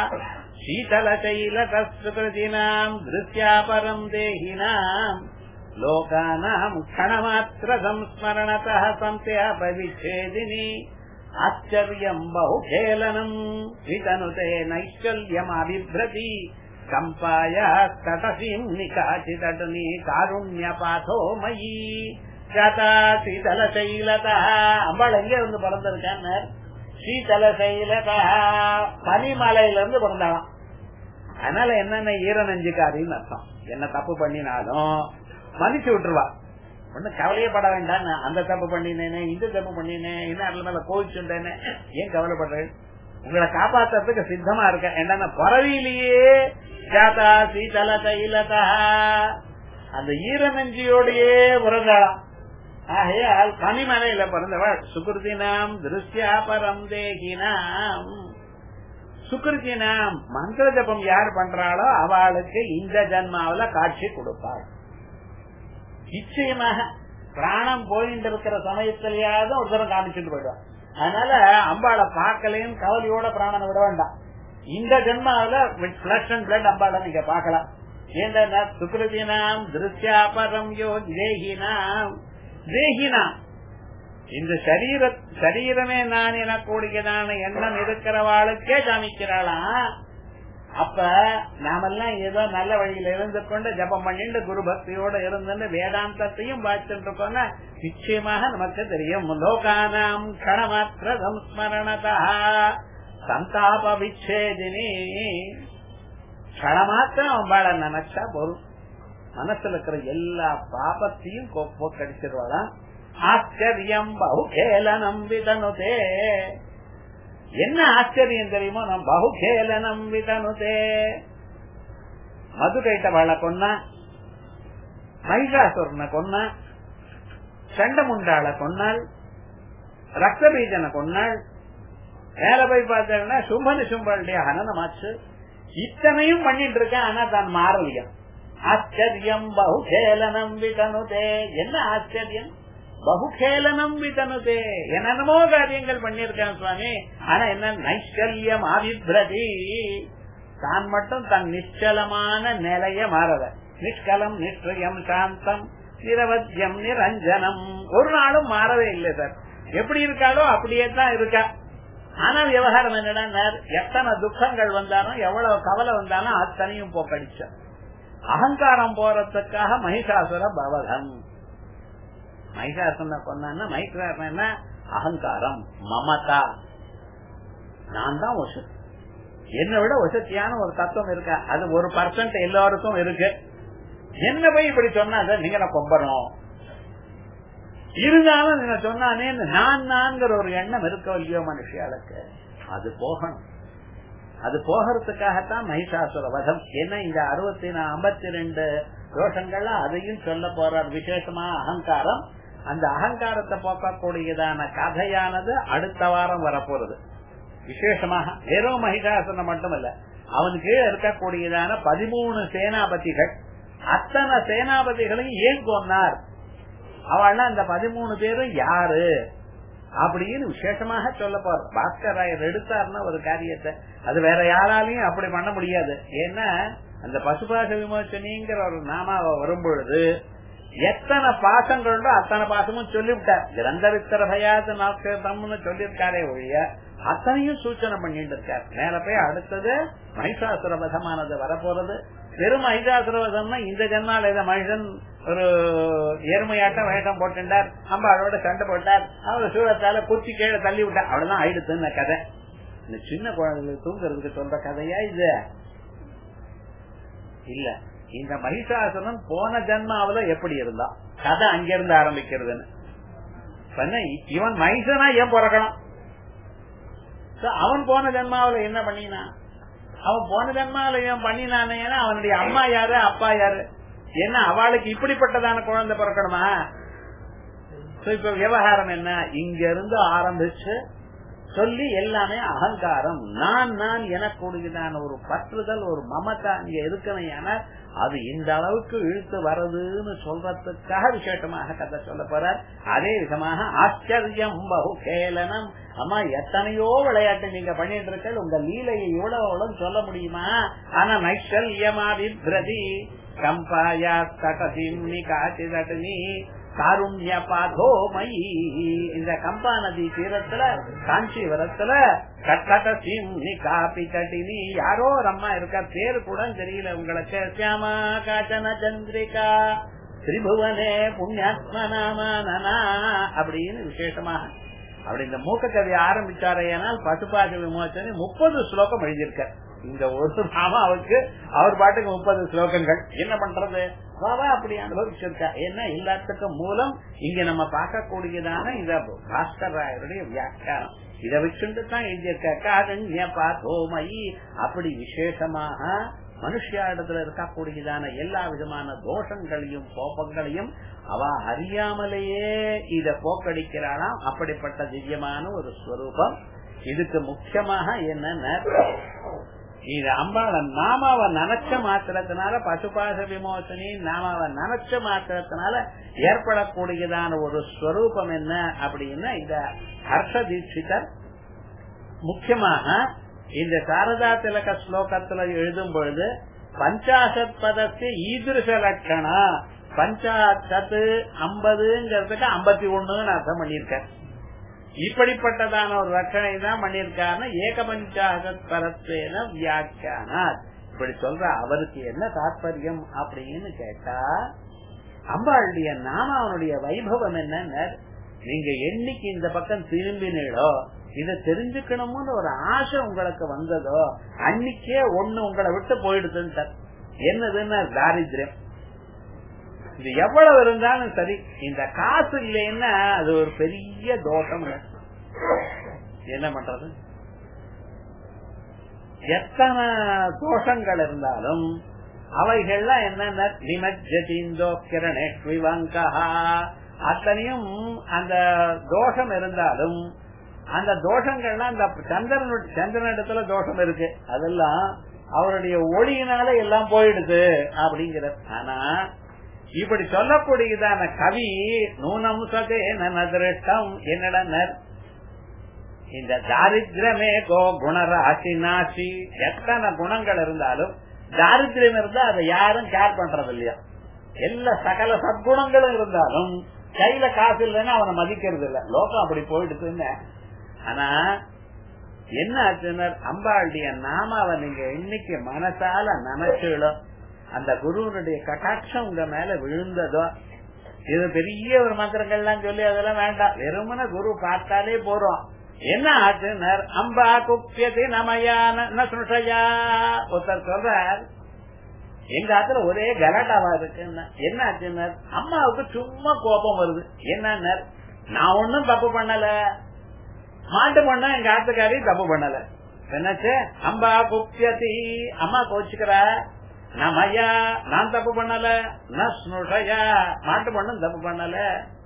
A: சீதல கைல கஸ்திருதினாம் திருஷ்யாபரம் தேகினாம் லோகானாம் கணமாத்திர சம்ஸ்மரணத சந்தியாபவிச்சேதினி ஆச்சரியம் பகுகேலனம் விதனுதே நைஷ்கல்யம் அபிபிரதி கம்பாய தடசீம் நிகாச்சிதடுனி காருண்ய பாதோ மயி கதா சீதல சைலதா அம்பாள் எங்க இருந்து பிறந்திருக்கான்னு சீதல சைலதா பனிமலையில இருந்து பிறந்தாலாம் அதனால என்னென்ன ஈர நெஞ்சுக்காரின்னு அர்த்தம் என்ன தப்பு பண்ணினாலும் மன்னிச்சு விட்டுருவா ஒண்ணு கவலையப்பட வேண்டாம் அந்த தப்பு பண்ணினேனே இந்த தப்பு பண்ணினேன் என்ன அதுல மேல கோவிச்சுட்டேனே ஏன் கவலைப்படுறேன் உங்களை காப்பாத்துறதுக்கு சித்தமா இருக்க என்னன்னா பிறவியிலேயே ஜாதா சீதல தைலதா அந்த ஈரநஞ்சியோடையே பிறந்தாளாம் ஆகையால் பனிமலையில பிறந்தவள் சுகிருதினாம் திருஷ்யா பரம் தேகினாம் சுகிருதினாம் மந்திர ஜபம் யார் பண்றாளோ அவளுக்கு இந்த ஜன்மாவில காட்சி கொடுப்பாள் நிச்சயமாக பிராணம் போயிட்டு இருக்கிற சமயத்திலேயாவது ஒருத்தரம் காமிச்சுட்டு போயிடுவான் அதனால அம்பாளை பார்க்கலையும் கவலையோட பிராணனை விட வேண்டாம் இந்த ஜென்மாவில பிளட் அண்ட் பிளட் அம்பாளை நீங்க பார்க்கலாம் ஏன்னா சுக்ருதினாம் திருஷ்யாபரம் யோ தேகினாம் தேகினாம் இந்த சரீர சரீரமே நான் எனக்கூடியதான எண்ணம் இருக்கிறவாளுக்கே காமிக்கிறாளாம் அப்ப நாமெல்லாம் ஏதோ நல்ல வழியில இருந்து கொண்டு ஜபம் பண்ணிட்டு குரு பக்தியோட இருந்து வேதாந்தத்தையும் வாய்ச்சிட்டு இருக்கோம்னா நிச்சயமாக நமக்கு தெரியும் லோகானாம் கணமாத்திர சம்ஸ்மரணதா சந்தாப விச்சேதினி க்ஷணமாத்திரம் அம்பாள நினைச்சா போதும் மனசுல இருக்கிற எல்லா பாபத்தையும் போக்கடிச்சிருவாளாம் ஆச்சரியம் பகுகேலனம் விதனுதே என்ன ஆச்சரியம் தெரியுமோ நம் பகுகேலனம் விதனுதே மதுரைட்டவாள கொன்னா மகிஷாசுரனை கொன்னா சண்டமுண்டாள கொன்னாள் ரக்தபீஜனை கொன்னாள் மேல போய் பார்த்தா சும்பனு சும்பளுடைய ஹனனமாச்சு இத்தனையும் பண்ணிட்டு இருக்கேன் ஆனா தான் மாறலையா ஆச்சரியம் பகுகேலனம் விதனுதே என்ன ஆச்சரியம் பகுகேலனம் விதனுதே என்னென்னமோ காரியங்கள் பண்ணிருக்கேன் சுவாமி ஆனா என்ன நைச்சல்யம் ஆவிபிரதி தான் மட்டும் தன் நிச்சலமான நிலைய மாறத நிஷ்கலம் நிஷ்டயம் சாந்தம் நிரவத்தியம் நிரஞ்சனம் ஒரு நாளும் மாறவே இல்லை சார் எப்படி இருக்காளோ அப்படியே தான் இருக்கா ஆனா விவகாரம் என்னடா எத்தனை துக்கங்கள் வந்தாலும் எவ்வளவு கவலை வந்தாலும் அத்தனையும் போக்கடிச்ச அகங்காரம் போறதுக்காக மகிஷாசுர பவதம் மகிஷாசுரனை கொண்டான்னா மகிஷாசுரன் என்ன அகங்காரம் மமதா நான் தான் வசதி என்னை விட வசதியான ஒரு தத்துவம் இருக்கா அது ஒரு பர்சன்ட் எல்லாருக்கும் இருக்கு என்ன போய் இப்படி சொன்னா சார் நீங்க நான் கொம்பணும் இருந்தாலும் நீங்க சொன்னானே நான் நான்கிற ஒரு எண்ணம் இருக்க இல்லையோ மனுஷியாளுக்கு அது போகணும் அது போகிறதுக்காகத்தான் மகிஷாசுர வதம் ஏன்னா இந்த அறுபத்தி ஐம்பத்தி ரெண்டு தோஷங்கள்ல அதையும் சொல்ல போறார் விசேஷமா அகங்காரம் அந்த அகங்காரத்தை போக்கக்கூடியதான கதையானது அடுத்த வாரம் வரப்போறது விசேஷமாக வெறும் மகிஷாசுரன் மட்டுமல்ல அவனுக்கு இருக்கக்கூடியதான பதிமூணு சேனாபதிகள் அத்தனை சேனாபதிகளையும் ஏன் கொன்னார் அவள் அந்த பதிமூணு பேரும் யாரு அப்படின்னு விசேஷமாக சொல்ல போற பாஸ்கர் ராயர் எடுத்தாருன்னா ஒரு காரியத்தை அது வேற யாராலையும் அப்படி பண்ண முடியாது ஏன்னா அந்த பசுபாச விமோச்சனிங்கிற ஒரு நாமாவை வரும் பொழுது எத்தனை பாசங்களுண்டோ அத்தனை பாசமும் சொல்லிவிட்டார் கிரந்த வித்தர பயாது நாட்கம்னு சொல்லியிருக்காரே ஒழிய அத்தனையும் சூச்சனை பண்ணிட்டு இருக்கார் மேல போய் அடுத்தது மகிஷாசுர வதமானது வரப்போறது வெறும் மகிஷாசுரவதம்னா இந்த ஜென்மால இத மனுஷன் ஒரு எருமையாட்டம் வேஷம் போட்டுட்டார் அம்பாளோட சண்டை போட்டார் அவர் சூழத்தால குச்சி கீழே தள்ளி விட்டார் அவ்வளவுதான் ஆயிடுத்துன்னு கதை இந்த சின்ன குழந்தைகளுக்கு தூங்குறதுக்கு சொல்ற கதையா இது இல்ல இந்த மகிஷாசுரன் போன ஜென்மாவில எப்படி இருந்தா கதை அங்கிருந்து ஆரம்பிக்கிறதுன்னு இவன் மகிஷனா ஏன் பிறக்கணும் அவன் போன ஜென்மாவில என்ன பண்ணினா அவன் போன ஜென்மாவில ஏன் பண்ணினானே அவனுடைய அம்மா யாரு அப்பா யாரு என்ன அவளுக்கு இப்படிப்பட்டதான குழந்தை பிறக்கணுமா இப்ப விவகாரம் என்ன இங்க இருந்து ஆரம்பிச்சு சொல்லி எல்லாமே அகங்காரம் நான் நான் எனக்கூடியதான ஒரு பற்றுதல் ஒரு மமதா இங்க இருக்கணும் அது இந்த அளவுக்கு இழுத்து வருதுன்னு சொல்றதுக்காக விசேஷமாக கதை சொல்ல போறார் அதே விதமாக ஆச்சரியம் பகுகேலனம் அம்மா எத்தனையோ விளையாட்டு நீங்க பண்ணிட்டு இருக்க உங்க லீலையை இவ்வளவு எவ்வளவு சொல்ல முடியுமா ஆனா நைஷல்யமாதி பிரதி கம்பாயா தடசிம் காட்சி தட்டனி காருண்ய பாதோமயி இந்த கம்பா நதி தீரத்துல காஞ்சிபுரத்துல கட்டட சிம்னி காப்பி கட்டினி யாரோ ஒரு அம்மா இருக்கா பேரு கூட தெரியல உங்களுக்கு சியாமா காச்சன சந்திரிகா திரிபுவனே புண்ணியாத்மநாமனா அப்படின்னு விசேஷமாக அப்படி இந்த மூக்க கவி ஆரம்பிச்சாரையானால் பசுபாச விமோசனை முப்பது ஸ்லோகம் எழுதியிருக்க இந்த ஒரு நாமாவுக்கு அவர் பாட்டுக்கு முப்பது ஸ்லோகங்கள் என்ன பண்றது அவ அப்படி அனுபவிச்சிருக்கா ஏன்னா எல்லாத்துக்கும் மூலம் இங்க நம்ம பார்க்கக்கூடியதான இந்த பாஸ்கர் ராயருடைய வியாக்கியானம் இதை வச்சுட்டு தான் எழுதியிருக்க காதன்ய பார்த்தோமயி அப்படி விசேஷமாக மனுஷியாடத்துல இருக்கக்கூடியதான எல்லா விதமான தோஷங்களையும் கோபங்களையும் அவ அறியாமலேயே இத போக்கடிக்கிறாளாம் அப்படிப்பட்ட திவ்யமான ஒரு ஸ்வரூபம் இதுக்கு முக்கியமாக என்னன்னா இது அம்பாள நாமாவை நினைச்ச மாத்திரத்தினால பசுபாச விமோசனி நாமாவை நினைச்ச மாத்திரத்தினால ஏற்படக்கூடியதான ஒரு ஸ்வரூபம் என்ன அப்படின்னா இந்த ஹர்ஷ தீட்சிதர் முக்கியமாக இந்த சாரதா திலக ஸ்லோகத்துல எழுதும் பொழுது பஞ்சாசத் பதத்து ஈதிருஷ லட்சணா பஞ்சாசத்து ஐம்பதுங்கிறதுக்கு ஐம்பத்தி ஒண்ணுன்னு அர்த்தம் பண்ணிருக்க இப்படிப்பட்டதான ஒரு ரட்சணை தான் பண்ணிருக்காருன்னு ஏக பஞ்சாசத் பரத்வேன வியாக்கியானார் இப்படி சொல்ற அவருக்கு என்ன தாற்பயம் அப்படின்னு கேட்டா அம்பாளுடைய நாம அவனுடைய வைபவம் என்னன்னு நீங்க என்னைக்கு இந்த பக்கம் திரும்பினீடோ இத தெரிஞ்சுக்கணும்னு ஒரு ஆசை உங்களுக்கு வந்ததோ அன்னைக்கே ஒண்ணு உங்களை விட்டு போயிடுதுன்னு சார் என்னதுன்னு தாரித்யம் இது எவ்வளவு இருந்தாலும் சரி இந்த காசு இல்லைன்னா அது ஒரு பெரிய தோஷம் என்ன பண்றது எத்தனை தோஷங்கள் இருந்தாலும் அவைகள்லாம் என்னென்ன நிமஜ்ஜதீந்தோ கிரணேஷ்விவங்கா அத்தனையும் அந்த தோஷம் இருந்தாலும் அந்த தோஷங்கள்லாம் அந்த சந்திரன் சந்திரனிடத்துல தோஷம் இருக்கு அதெல்லாம் அவருடைய ஒளியினால எல்லாம் போயிடுது அப்படிங்கிறது ஆனா இப்படி சொல்லக்கூடியதான கவி நூனம் சதே நதிருஷ்டம் என்னடனர் இந்த தாரித்திரமே கோ குணராசி நாசி எத்தனை குணங்கள் இருந்தாலும் தாரித்திரம் இருந்தா அதை யாரும் கேர் பண்றது இல்லையா எல்லா சகல சத்குணங்களும் இருந்தாலும் கையில காசு இல்லைன்னா அவனை மதிக்கிறது இல்ல லோகம் அப்படி போயிடுதுன்னு ஆனா என்ன ஆச்சுன்னா அம்பாளுடைய நாமாவை நீங்க இன்னைக்கு மனசால நினைச்சுடோ அந்த குருவனுடைய கட்டாட்சம் உங்க மேல விழுந்ததோ இது பெரிய ஒரு மந்திரங்கள்லாம் சொல்லி அதெல்லாம் வேண்டாம் வெறுமன குரு பார்த்தாலே போறோம் என்ன ஆச்சுனர் அம்பா குப்பியது நமையான சுஷயா ஒருத்தர் சொல்றார் எங்க ஆத்துல ஒரே கலாட்டாவா இருக்குன்னா என்ன ஆச்சுனர் அம்மாவுக்கு சும்மா கோபம் வருது என்ன நான் ஒன்னும் தப்பு பண்ணல மாட்டு பண்ணா எங்க ஆத்துக்காரி தப்பு பண்ணல என்னாச்சு அம்பா குப்பியதி அம்மா கோச்சுக்கிறா நமயா நான் தப்பு பண்ணல நுஷயா மாட்டு பண்ணும் தப்பு பண்ணல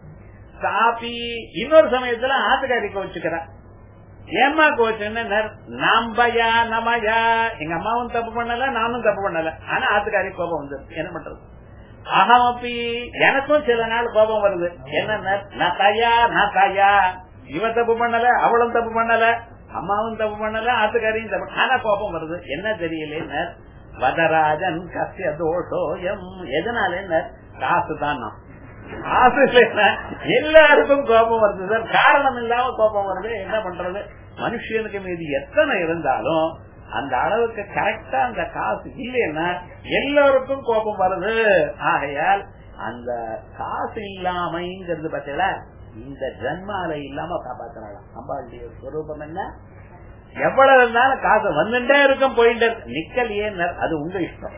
A: சாப்பி இன்னொரு சமயத்துல ஆத்துக்காரி கோச்சுக்கிறா ஏமா கோச்சுன்னு நம்பயா நமயா எங்க அம்மாவும் தப்பு பண்ணல நானும் தப்பு பண்ணல ஆனா ஆத்துக்காரி கோபம் வந்து என்ன பண்றது அகமப்பி எனக்கும் சில நாள் கோபம் வருது என்ன நகையா நகையா இவ தப்பு பண்ணல அவளும் தப்பு பண்ணல அம்மாவும் தப்பு பண்ணல ஆத்துக்காரியும் தப்பு ஆனா கோபம் வருது என்ன தெரியல வதராஜன் கசிய தோஷோயம் எதனால என்ன காசு தான் காசு எல்லாருக்கும் கோபம் வருது சார் காரணம் இல்லாம கோபம் வருது என்ன பண்றது மனுஷனுக்கு மீது எத்தனை இருந்தாலும் அந்த அளவுக்கு கரெக்டா அந்த காசு இல்லைன்னா எல்லாருக்கும் கோபம் வருது ஆகையால் அந்த காசு இல்லாமைங்கிறது பத்தில இந்த ஜன்மால இல்லாம காப்பாத்தினாலாம் அம்பாளுடைய ஸ்வரூபம் என்ன எவ்வளவு இருந்தாலும் காசு வந்துட்டே இருக்கும் போயிட்டே நிக்கலையே அது உங்க இஷ்டம்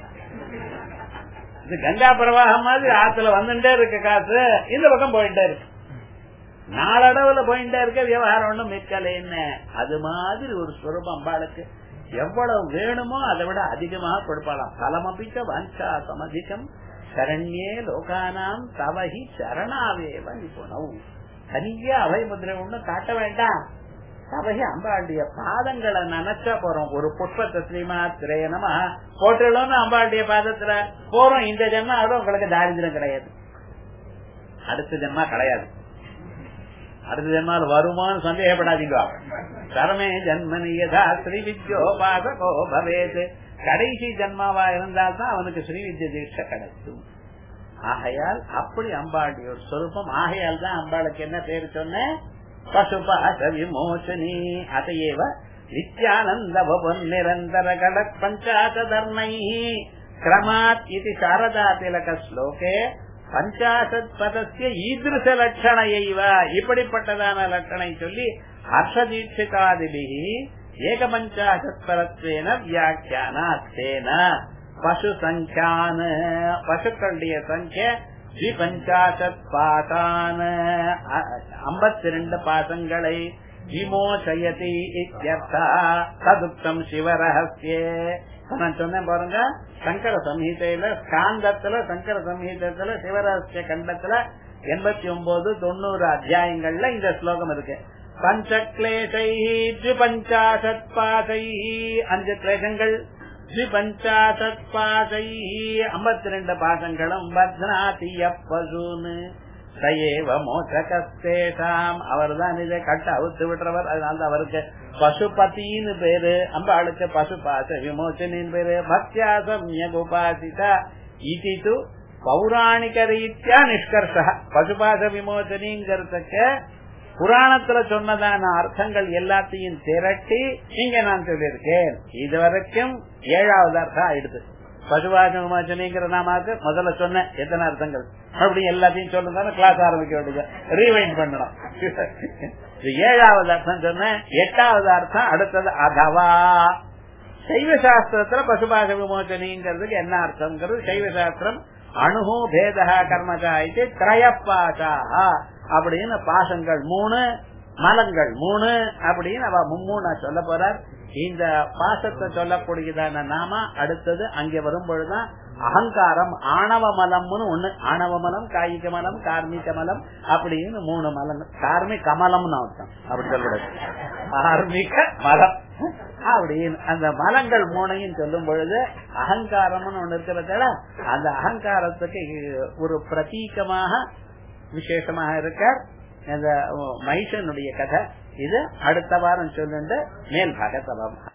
A: இது கங்கா பிரவாகம் மாதிரி ஆத்துல வந்துட்டே இருக்கு காசு இந்த பக்கம் போயிட்டே இருக்கு நாளடவுல போயிட்டே இருக்க விவகாரம் ஒண்ணும் மிக்கல என்ன அது மாதிரி ஒரு ஸ்வரூபம் அம்பாளுக்கு எவ்வளவு வேணுமோ அதை விட அதிகமாக கொடுப்பாளாம் பலமபிக்க வாஞ்சா சமதிகம் சரண்யே லோகானாம் தவஹி சரணாவேவ நிபுணவு தனியா அவை முதிரை ஒண்ணும் காட்ட வேண்டாம் தவகி அம்பாளுடைய பாதங்களை நினைச்சா போறோம் ஒரு புஷ்பத்தை ஸ்ரீமா திரையனமா போட்டுள்ளோம்னு அம்பாளுடைய பாதத்துல போறோம் இந்த ஜென்மா அது உங்களுக்கு தாரித்திரம் கிடையாது அடுத்த ஜென்மா கிடையாது அடுத்த ஜென்மால் வருமானு சந்தேகப்படாதீங்க கர்மே ஜன்மனியதா ஸ்ரீ வித்யோபாசகோ பவேது கடைசி ஜென்மாவா இருந்தால்தான் அவனுக்கு ஸ்ரீ வித்ய தீட்சை கிடைக்கும் ஆகையால் அப்படி அம்பாளுடைய ஒரு சொரூபம் ஆகையால் தான் அம்பாளுக்கு என்ன பேரு சொன்னேன் பசுபாச விமோசனி அதையேவ நித்யானந்த பவன் நிரந்தர கட பஞ்சாச தர்மை கிரமாத் இது சாரதா திலக ஸ்லோகே பஞ்சாசத் பதசிய ஈதிருஷ லட்சணையைவ இப்படிப்பட்டதான லட்சணை சொல்லி ஹர்ஷதீட்சிகாதிபிகி ஏக பஞ்சாசத் பரத்வேன வியாக்கியானா தேன பசு சங்கியான பசுக்களுடைய சங்கிய பஞ்சாசத் பாசான ஐம்பத்தி ரெண்டு பாசங்களை விமோசயதி இத்தியர்த்தா ததுக்தம் சிவரகசியே நான் சொன்னேன் பாருங்க சங்கர சம்ஹிதையில ஸ்காந்தத்துல சங்கர சம்ஹிதத்துல சிவரகசிய கண்டத்துல எண்பத்தி ஒன்பது தொண்ணூறு அத்தியாயங்கள்ல இந்த ஸ்லோகம் இருக்கு பஞ்சக்லேசை பஞ்சாசத் பாசை அஞ்சு கிளேசங்கள் பஞ்சாசத் பாசை ஐம்பத்தி ரெண்டு பாசங்களும் பத்னாதிய பசுன்னு சயேவ மோசகஸ்தேஷாம் அவர் தான் இதை கட்ட அவுத்து விடுறவர் அதனால அவருக்கு பசுபதினு பேரு அம்பாளுக்கு பசுபாச விமோச்சனின் பேரு பக்தியாசம் உபாசிதா இது பௌராணிக ரீத்தியா நிஷ்கர்ஷ பசுபாச விமோச்சனிங்கிறதுக்கு புராணத்துல சொன்னதான அர்த்தங்கள் எல்லாத்தையும் திரட்டி இங்க நான் சொல்லியிருக்கேன் இதுவரைக்கும் ஏழாவது அர்த்தம் ஆயிடுது பசுபாச விமோச்சனிங்கிற நாமாக்கு முதல்ல சொன்னேன் எத்தனை அர்த்தங்கள் அப்படி எல்லாத்தையும் சொல்லுங்க கிளாஸ் ஆரம்பிக்க வேண்டியது ரீவைண்ட் பண்ணணும் ஏழாவது அர்த்தம் சொன்னேன் எட்டாவது அர்த்தம் அடுத்தது அதவா சைவ சாஸ்திரத்துல பசுபாச விமோச்சனிங்கிறதுக்கு என்ன அர்த்தம்ங்கிறது சைவ சாஸ்திரம் அணுகோ பேதா கர்மஜா இது திரயப்பாசா அப்படின்னு பாசங்கள் மூணு மலங்கள் மூணு அப்படின்னு அவ மும்மூணு சொல்ல போறார் இந்த பாசத்தை சொல்லக்கூடியதான நாம அடுத்தது அங்கே வரும்பொழுதுதான் அகங்காரம் ஆணவ மலம்னு ஒண்ணு ஆணவ மலம் காய்க மலம் கார்மிக மலம் அப்படின்னு மூணு மலம் கார்மிக மலம்னு அர்த்தம் அப்படி சொல்லக்கூடாது கார்மிக மலம் அப்படின்னு அந்த மலங்கள் மூணையும் சொல்லும் பொழுது அகங்காரம்னு ஒண்ணு இருக்கிறதால அந்த அகங்காரத்துக்கு ஒரு பிரதீகமாக விசேஷமாக இருக்கார் இந்த மைசனுடைய கதை இது அடுத்த வாரம் சொல்லுண்டு மேல் பாகத்தவம்